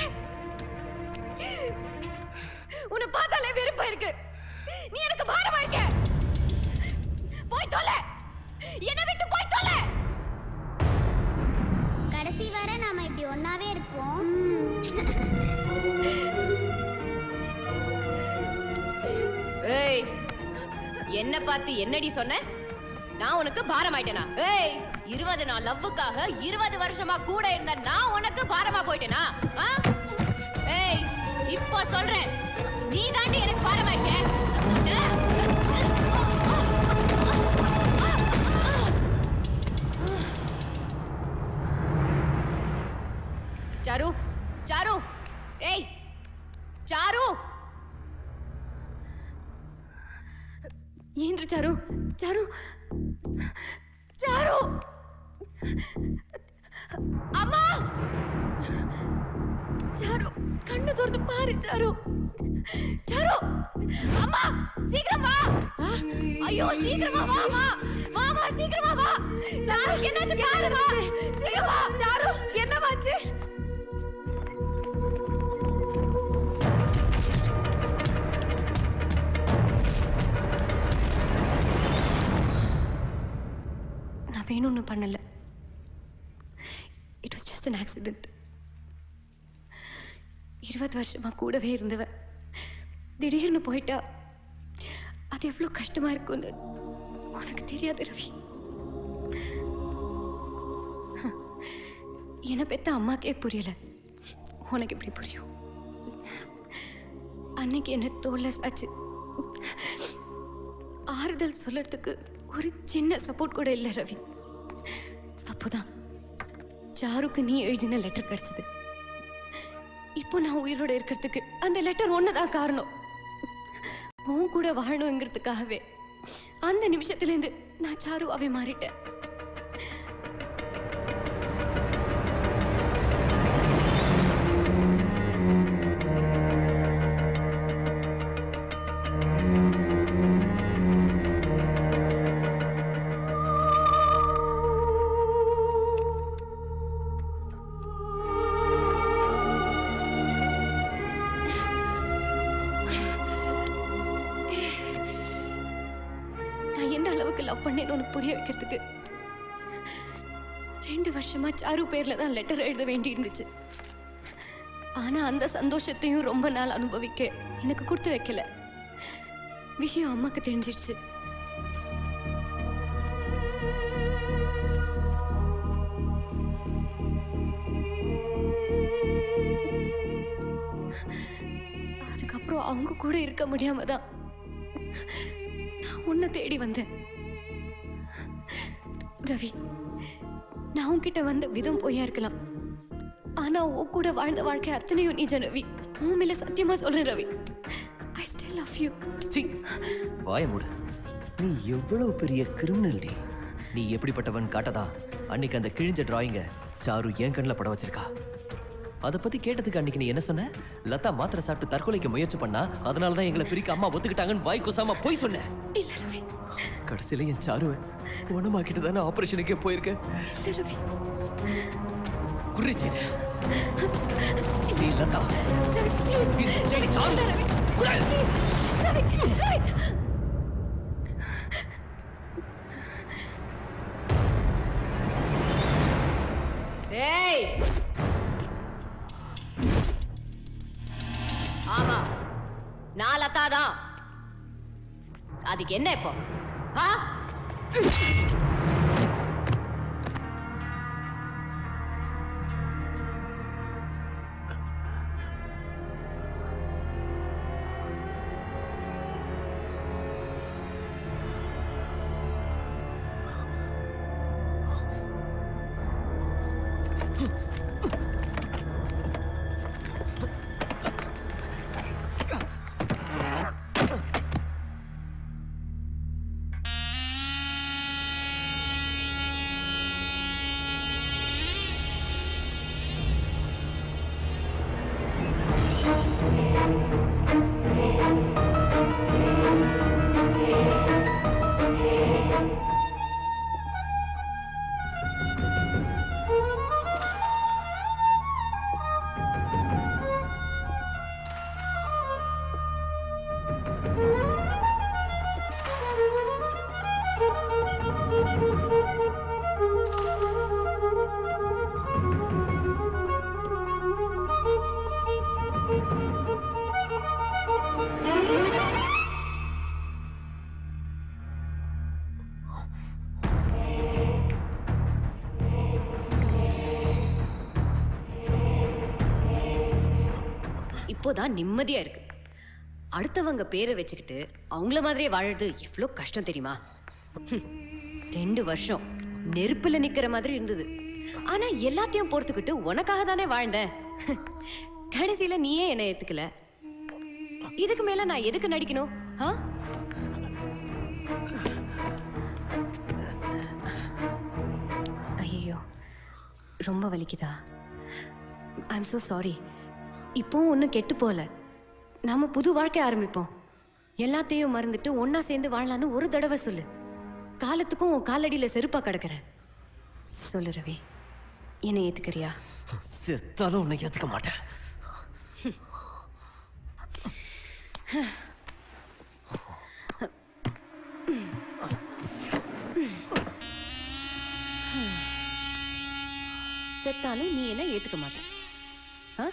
உன்னை பார்த்தாலே வெறுப்பா இருக்கு நீ எனக்கு பாரமா இருக்க போய் தொலை என்னை விட்டு போய் தொலை கடைசி வரை நாம இப்படி ஒன்னாவே இருப்போம் ஏய் என்ன பார்த்து என்னடி சொன்ன நான் உனக்கு பாரமாயிட்டேனா ஏய் இருபது நாள் லவ்வுக்காக இருபது வருஷமா கூட இருந்த நான் உனக்கு பாரமா போயிட்டேனா ஆ? ஏய் இப்போ சொல்றேன் நீ தாண்டி எனக்கு பாரமாயிட்ட சாரு சாரு ஏய் சாரு ఏంట్రా చారు చారు చారు అమ్మా చారు కన్ను తొరదు పారు చారు చారు అమ్మా சீக்கிரம் வா ஆ, ஐயோ சீக்கிரமா வா வா வா வா சீக்கிரமா வா சாரு என்னாச்சு பாரு வா சீக்கிரம் வா சாரு என்னவாச்சு நான் வேணும்னு பண்ணல it was just an accident இருபது வருஷமா கூடவே இருந்தவ திடீர்னு போயிட்டா அது எவ்வளோ கஷ்டமா இருக்கும்னு உனக்கு தெரியாது ரவி என்னை பெத்த அம்மாக்கே புரியல உனக்கு எப்படி புரியும் அன்னைக்கு என்ன தோல்ல சாச்சு ஆறுதல் சொல்றதுக்கு ஒரு சின்ன சப்போர்ட் கூட இல்லை ரவி அப்போதான் சாருக்கு நீ எழுதின லெட்டர் கிடைச்சது இப்போ நான் உயிரோட இருக்கிறதுக்கு அந்த லெட்டர் ஒண்ணுதான் காரணம் உன் கூட வாழணுங்கிறதுக்காகவே அந்த நிமிஷத்துலேருந்து நான் சாருவாவே மாறிட்டேன் நான் எந்த அளவுக்கு லவ் பண்ணேன்னு உனக்கு புரிய வைக்கிறதுக்கு ரெண்டு வருஷமா சாரு பேர்ல தான் லெட்டர் எழுத வேண்டி இருந்துச்சு ஆனா அந்த சந்தோஷத்தையும் ரொம்ப நாள் அனுபவிக்க எனக்கு கொடுத்து வைக்கல விஷயம் அம்மாக்கு தெரிஞ்சிடுச்சு அதுக்கப்புறம் அவங்க கூட இருக்க முடியாம தான் நான் உன்னை தேடி வந்தேன் ரவி நான் உன்கிட்ட வந்த விதம் பொய்யா இருக்கலாம் ஆனா உன் கூட வாழ்ந்த வாழ்க்கை அத்தனையும் நிஜ ரவி உன் மேல சத்தியமா சொல்றேன் Ravi I still love you சி வாய மூடு நீ எவ்வளவு பெரிய கிரிமினல் டி நீ எப்படிப்பட்டவன் காட்டதா அன்னைக்கு அந்த கிழிஞ்ச டிராயிங்க சாரு என் கண்ணில் பட வச்சிருக்கா அதை பத்தி கேட்டதுக்கு அன்னைக்கு நீ என்ன சொன்ன லதா மாத்திரை சாப்பிட்டு தற்கொலைக்கு முயற்சி பண்ணா அதனால தான் எங்களை பிரிக்க அம்மா ஒத்துக்கிட்டாங்கன்னு வாய் கூசாம போய் சொன்ன இல்ல ரவி கடைசியில என் சாருவை குணமாக்கிட்டு தானே ஆபரேஷனுக்கே போயிருக்கேன் இல்ல ரவி குறிச்சேன் நீ லதா ரவி ப்ளீஸ் இந்த செடி சாரு ரவி குரல். ரவி ரவி ஏய் ஆமா நான் லதா தான் அதுக்கு என்ன இப்போ ஆ இப்போதான் நிம்மதியா இருக்கு அடுத்தவங்க பேரை வச்சுக்கிட்டு அவங்கள மாதிரியே வாழறது எவ்வளோ கஷ்டம் தெரியுமா ஹம். ரெண்டு வருஷம் நெருப்புல நிக்கிற மாதிரி இருந்தது ஆனா எல்லாத்தையும் பொறுத்துக்கிட்டு உனக்காக தானே வாழ்ந்தேன் கடைசியில நீயே என்ன ஏத்துக்கல இதுக்கு மேல நான் எதுக்கு நடிக்கணும் ஆ ஐயோ ரொம்ப வலிக்குதா ஐ எம் ஸோ சாரி இப்போவும் ஒன்றும் கெட்டு போகல நாம புது வாழ்க்கை ஆரம்பிப்போம் எல்லாத்தையும் மறந்துட்டு ஒண்ணா சேர்ந்து வாழலான்னு ஒரு தடவை சொல்லு காலத்துக்கும் உன் காலடியில் செருப்பா கிடக்குற சொல்லு ரவி என்னை ஏத்துக்கிறியா செத்தாலும் உன்னை ஏத்துக்க மாட்டேன் செத்தாலும் நீ என்ன ஏத்துக்க மாட்ட ஆ?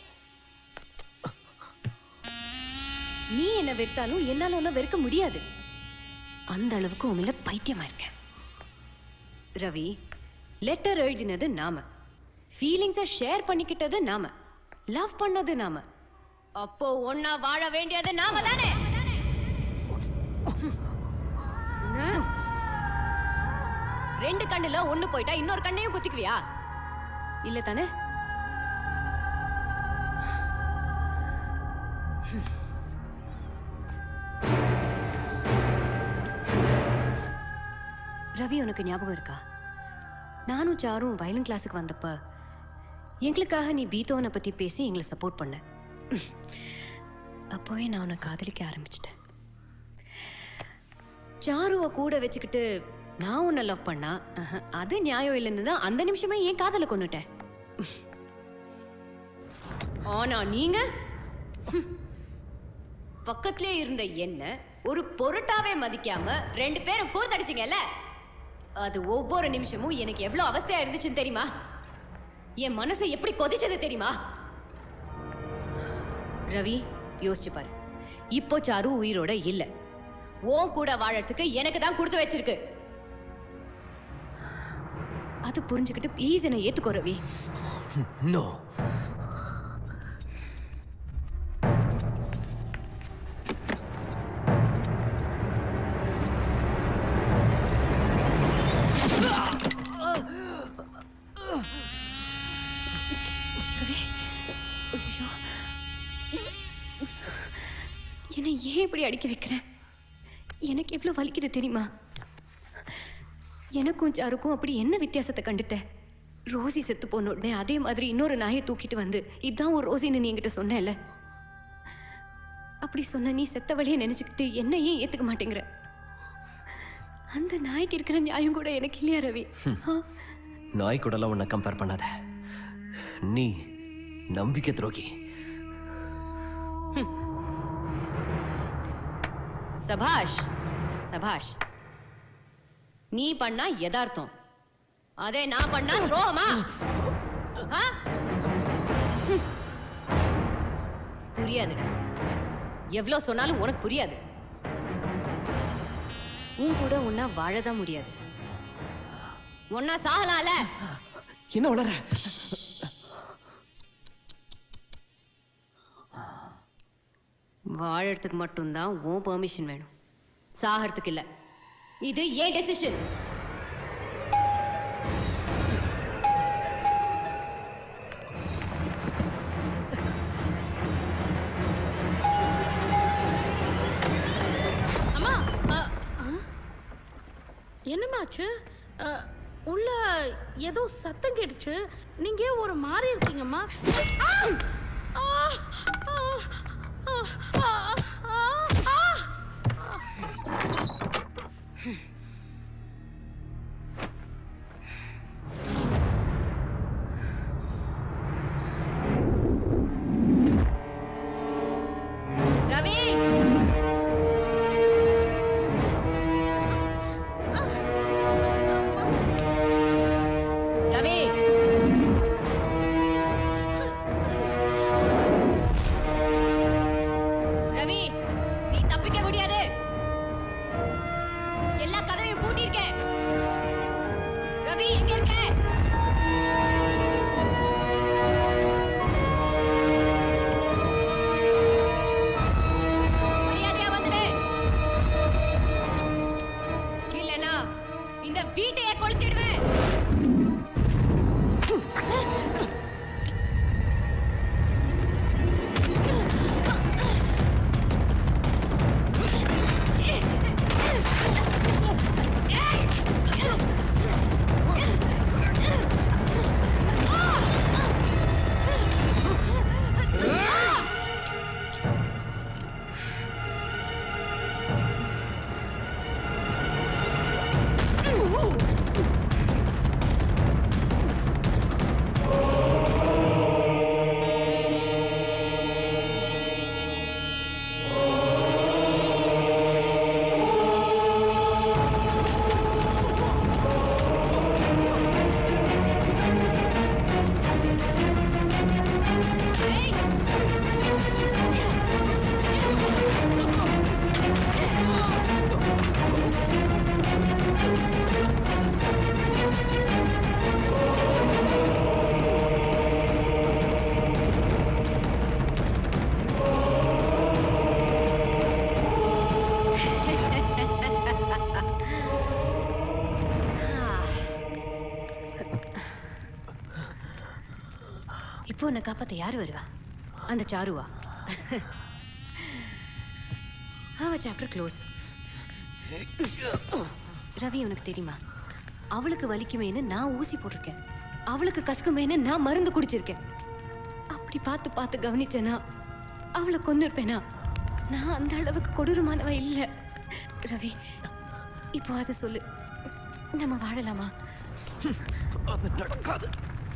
நீ என்ன வெறுத்தாலும் என்னால உன்னை வெறுக்க முடியாது அந்த அளவுக்கு உன் மேல பைத்தியமா இருக்கேன் ரவி லெட்டர் எழுதினது நாம ஃபீலிங்ஸை ஷேர் பண்ணிக்கிட்டது நாம லவ் பண்ணது நாம அப்போ ஒன்னா வாழ வேண்டியது நாம தானே என்ன? ரெண்டு கண்ணுல ஒண்ணு போயிட்டா இன்னொரு கண்ணையும் குத்திக்குவியா இல்ல தானே ரவி உனக்கு ஞாபகம் இருக்கா நானும் சாரும் வயலின் கிளாஸுக்கு வந்தப்ப எங்களுக்காக நீ பீத்தோனை பத்தி பேசி எங்களை சப்போர்ட் பண்ண அப்போவே நான் உன்னை காதலிக்க ஆரம்பிச்சிட்டேன் சாருவை கூட வச்சுக்கிட்டு நான் உன்னை லவ் பண்ணா அஹ், அது நியாயம் இல்லைன்னு தான் அந்த நிமிஷமே ஏன் காதலை கொண்டுட்டேன் ஆனா நீங்க ஹம், பக்கத்திலே இருந்த என்ன ஒரு பொருட்டாவே மதிக்காம ரெண்டு பேரும் கூத்தடிச்சிங்கல்ல அது ஒவ்வொரு நிமிஷமும் எனக்கு எவ்வளவு அவஸ்தையா இருந்துச்சுன்னு தெரியுமா என் மனசு எப்படி கொதிச்சது தெரியுமா ரவி யோசிச்சு பாரு இப்போ சாரு உயிரோட இல்ல உன் கூட வாழறதுக்கு எனக்கு தான் கொடுத்து வச்சிருக்கு அது புரிஞ்சுக்கிட்டு ப்ளீஸ் என்னை ஏத்துக்கோ ரவி நோ என்னை ஏன் இப்படி அடிக்க வைக்கிற எனக்கு எவ்வளோ வலிக்குது தெரியுமா எனக்கும் சாருக்கும் அப்படி என்ன வித்தியாசத்தை கண்டுட்ட ரோசி செத்து போன உடனே அதே மாதிரி இன்னொரு நாயை தூக்கிட்டு வந்து இதான் ஒரு ரோசின்னு நீ என்கிட்ட சொன்னேல்ல அப்படி சொன்ன நீ செத்தவளையே நினைச்சுக்கிட்டு என்ன ஏன் ஏத்துக்க மாட்டேங்கிற அந்த நாய்க்கு இருக்கிற நியாயம் கூட எனக்கு இல்லையா ரவி ஆ? நாய் கூடலாம் உன்னை கம்பேர் பண்ணாத நீ நம்பிக்கை துரோகி சபாஷ் சபாஷ் நீ பண்ணா யதார்த்தம் அதே நான் பண்ணா துரோகமா ஆ? ஹம். புரியாது எவ்வளோ சொன்னாலும் உனக்கு புரியாது உன் கூட உன்னா வாழதான் முடியாது ஒன்னா சாகலாம்ல என்ன வளர வாழறதுக்கு மட்டும்தான் உன் பெர்மிஷன் வேணும் சாகறதுக்கு இல்ல இது ஏன் டெசிஷன் அம்மா அ, அ, என்னம்மாச்சு அ, உள்ள ஏதோ சத்தம் கேட்டுச்சு நீங்க ஏன் ஒரு மாதிரி இருக்கீங்கம்மா ஆ! ஆ! ஆ! ஆ! ஆ! ஆ! ஆ! ரவி ரவி ரவி நீ தப்பிக்க முடியாது எல்லா கதவையும் பூட்டியிருக்கேன் ரவி எங்க இருக்க மரியாதையா வந்துடு இல்லனா இந்த வீட்டையே கொளுத்திடுவேன் இப்போ உன்னை காப்பாத்த யாரு வருவா அந்த சாருவா அவ சாப்டர் க்ளோஸ் ரவி உனக்கு தெரியுமா அவளுக்கு வலிக்குமேன்னு நான் ஊசி போட்டிருக்கேன் அவளுக்கு கசக்குமேன்னு நான் மருந்து குடிச்சிருக்கேன் அப்படி பார்த்து பார்த்து கவனிச்சேனா அவளை கொண்டு இருப்பேனா நான் அந்த அளவுக்கு கொடூரமானவ இல்ல ரவி இப்போ அதை சொல்லு நம்ம வாழலாமா அது நடக்காது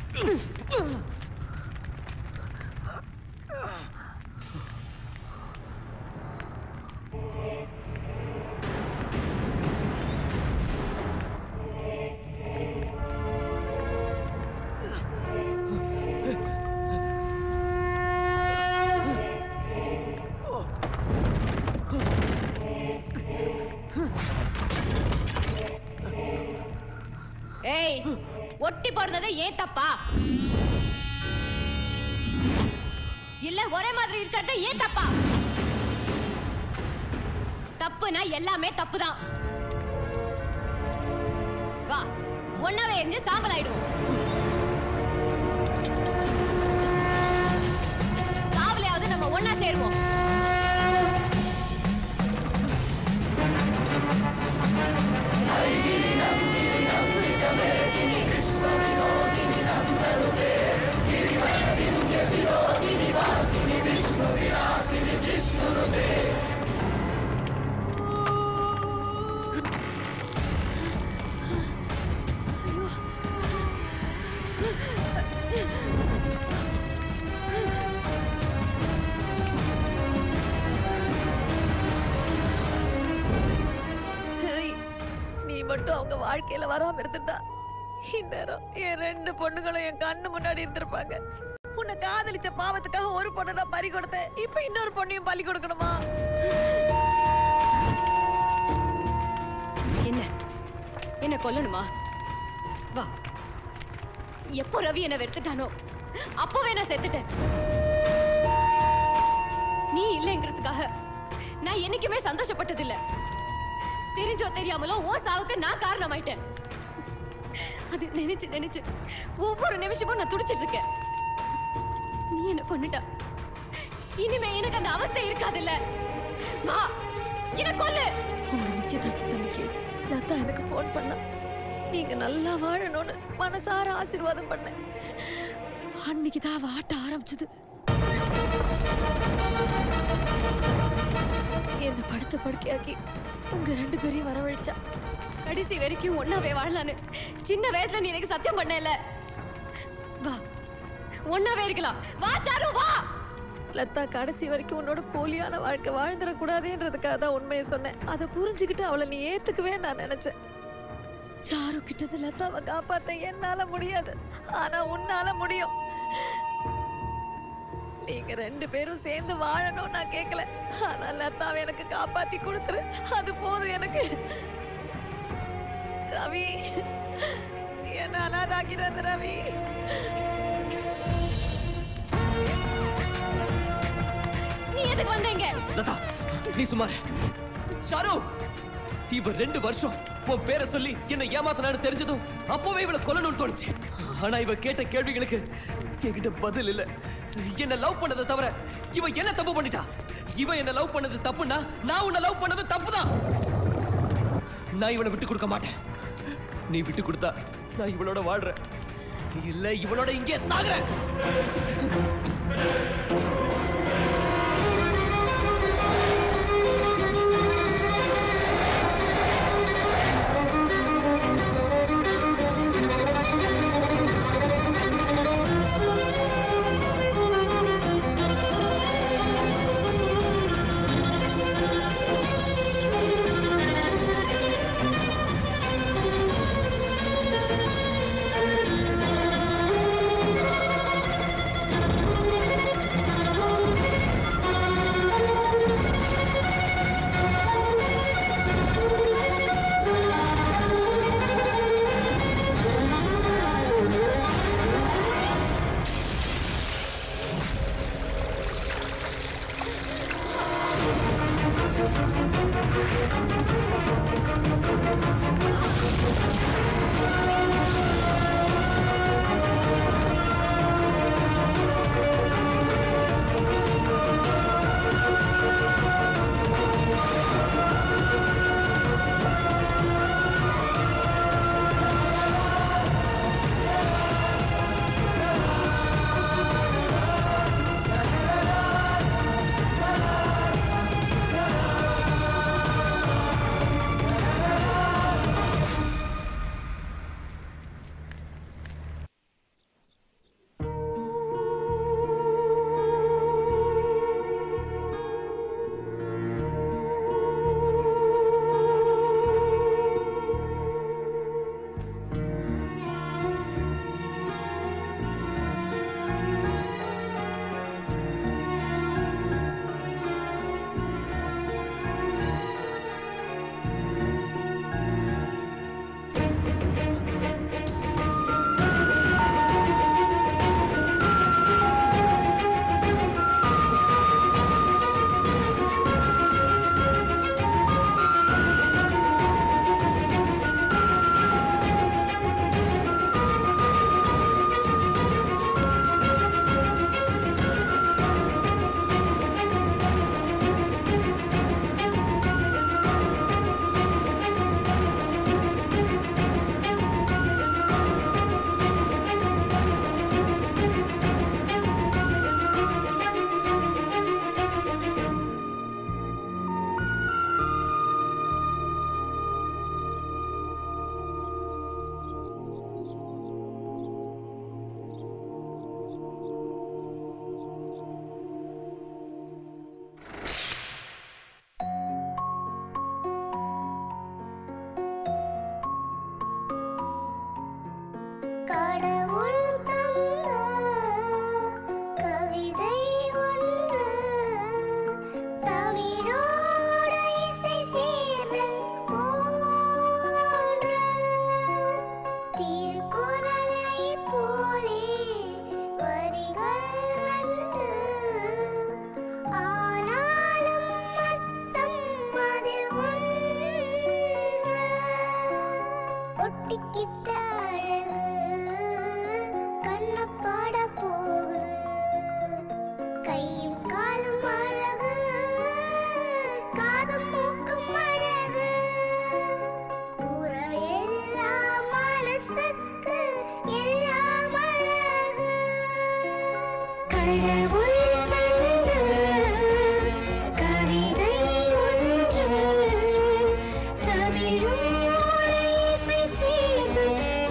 ஏய் ஒட்டி போடுறது ஏன் தப்பா இல்ல ஒரே மாதிரி இருக்கிறது ஏன் தப்பா தப்புனா எல்லாமே தப்புதான் வா ஒன்னாவே எரிஞ்சு சாம்பல் ஆயிடுவோம் சாவலையாவது நம்ம ஒன்னா சேருவோம் மட்டும் அவங்க வாழ்க்கையில வராம இருந்திருந்தா இந்நேரம் என் ரெண்டு பொண்ணுங்களும் என் கண்ணு முன்னாடி இருந்திருப்பாங்க உன்னை காதலிச்ச பாவத்துக்காக ஒரு பொண்ணை நான் பறி கொடுத்தேன் இப்ப இன்னொரு பொண்ணையும் பலி கொடுக்கணுமா என்ன என்ன கொல்லணுமா வா எப்போ ரவி என்ன வெறுத்துட்டானோ அப்பவே நான் செத்துட்டேன் நீ இல்லைங்கிறதுக்காக நான் என்னைக்குமே சந்தோஷப்பட்டதில்ல தெரிஞ்சோ தெரியாமலோ ஓ சாவுக்கு நான் காரணமாயிட்டேன் அது நினைச்சு நினைச்சு ஒவ்வொரு நிமிஷமும் நான் துடிச்சிட்டு இருக்கேன் நீ என்ன கொன்னுட்ட இனிமே எனக்கு அந்த அவஸ்தை இருக்காதுல்ல வா என்ன கொல்லு உங்க நிச்சயதார்த்த தம்பிக்கு லதா எனக்கு ஃபோன் பண்ணா நீங்க நல்லா வாழணும்னு மனசார ஆசீர்வாதம் பண்ணேன் அன்னைக்கு தான் அவ ஆட்ட ஆரம்பிச்சது என்ன படுத்த படுக்கையாக்கி உங்க ரெண்டு பேரையும் வரவழைச்சா கடைசி வரைக்கும் ஒன்னாவே வாழலான்னு சின்ன வயசுல நீ எனக்கு சத்தியம் பண்ணல வா ஒன்னாவே இருக்கலாம் வா சாரு வா லதா கடைசி வரைக்கும் உன்னோட போலியான வாழ்க்கை வாழ்ந்துடக்கூடாதுன்றதுக்காக தான் உண்மையை சொன்னேன் அதை புரிஞ்சுக்கிட்டு அவளை நீ ஏத்துக்கவே நான் நினைச்சேன் சாரு கிட்டது லதாவை காப்பாத்த என்னால முடியாது ஆனா உன்னால முடியும் நீங்க ரெண்டு பேரும் சேர்ந்து வாழணும் நான் கேட்கல ஆனா லதாவை எனக்கு காப்பாத்தி கொடுத்துரு அது போதும் எனக்கு ரவி என்ன அனாதாக்கிறது ரவி நீ எதுக்கு வந்தீங்க லதா நீ சுமார் ஷாரு இவ ரெண்டு வருஷம் உன் பேரை சொல்லி என்ன ஏமாத்தினான்னு தெரிஞ்சதும் அப்பவே இவளை கொல்லணும்னு தோணுச்சு ஆனா இவ கேட்ட கேள்விகளுக்கு என்கிட்ட பதில் இல்ல என்ன லவ் பண்ணதை தவிர இவ என்ன தப்பு பண்ணிட்டா இவ என்ன லவ் பண்ணது தப்புன்னா நான் உன்னை லவ் பண்ணது தப்புதான் நான் இவனை விட்டு கொடுக்க மாட்டேன் நீ விட்டு கொடுத்தா நான் இவளோட வாழ்றேன் இல்ல இவளோட இங்கே சாகுறேன் கடவுள் தந்த கவிதை ஒன்று தமிழோடு இசை சேர்ந்து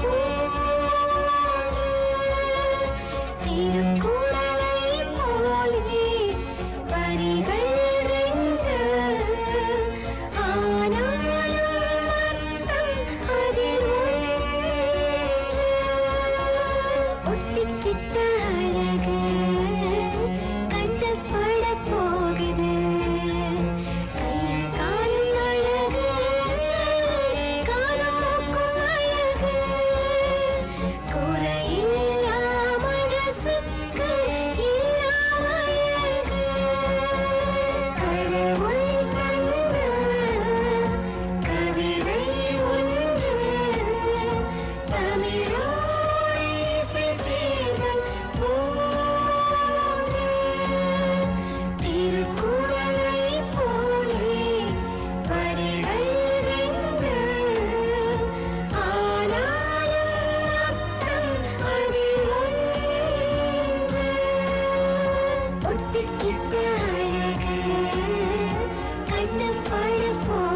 போன்று திருக்குறளை போலே வரிகள் ரெண்டு ஆனாலும் அர்த்தம் அதில் ஒட்டிக்கிட்ட அழகு கட்டப்பட போகுது கையும் காலும் அழகு காதும் மூக்கும் அழகு குறையில்லா மனசுக்கு இல்லாம அழகு கடவுள் தந்த கவிதை ஒன்று தமிழோடு இசை சேர்தல் போன்று திருக்குறளை போலே வரிகள் ரெண்டு ஆனாலும் அர்த்தம் அதில் ஒன்று ஒட்டிக்கிட்ட அழகு கண்ணப்பட போ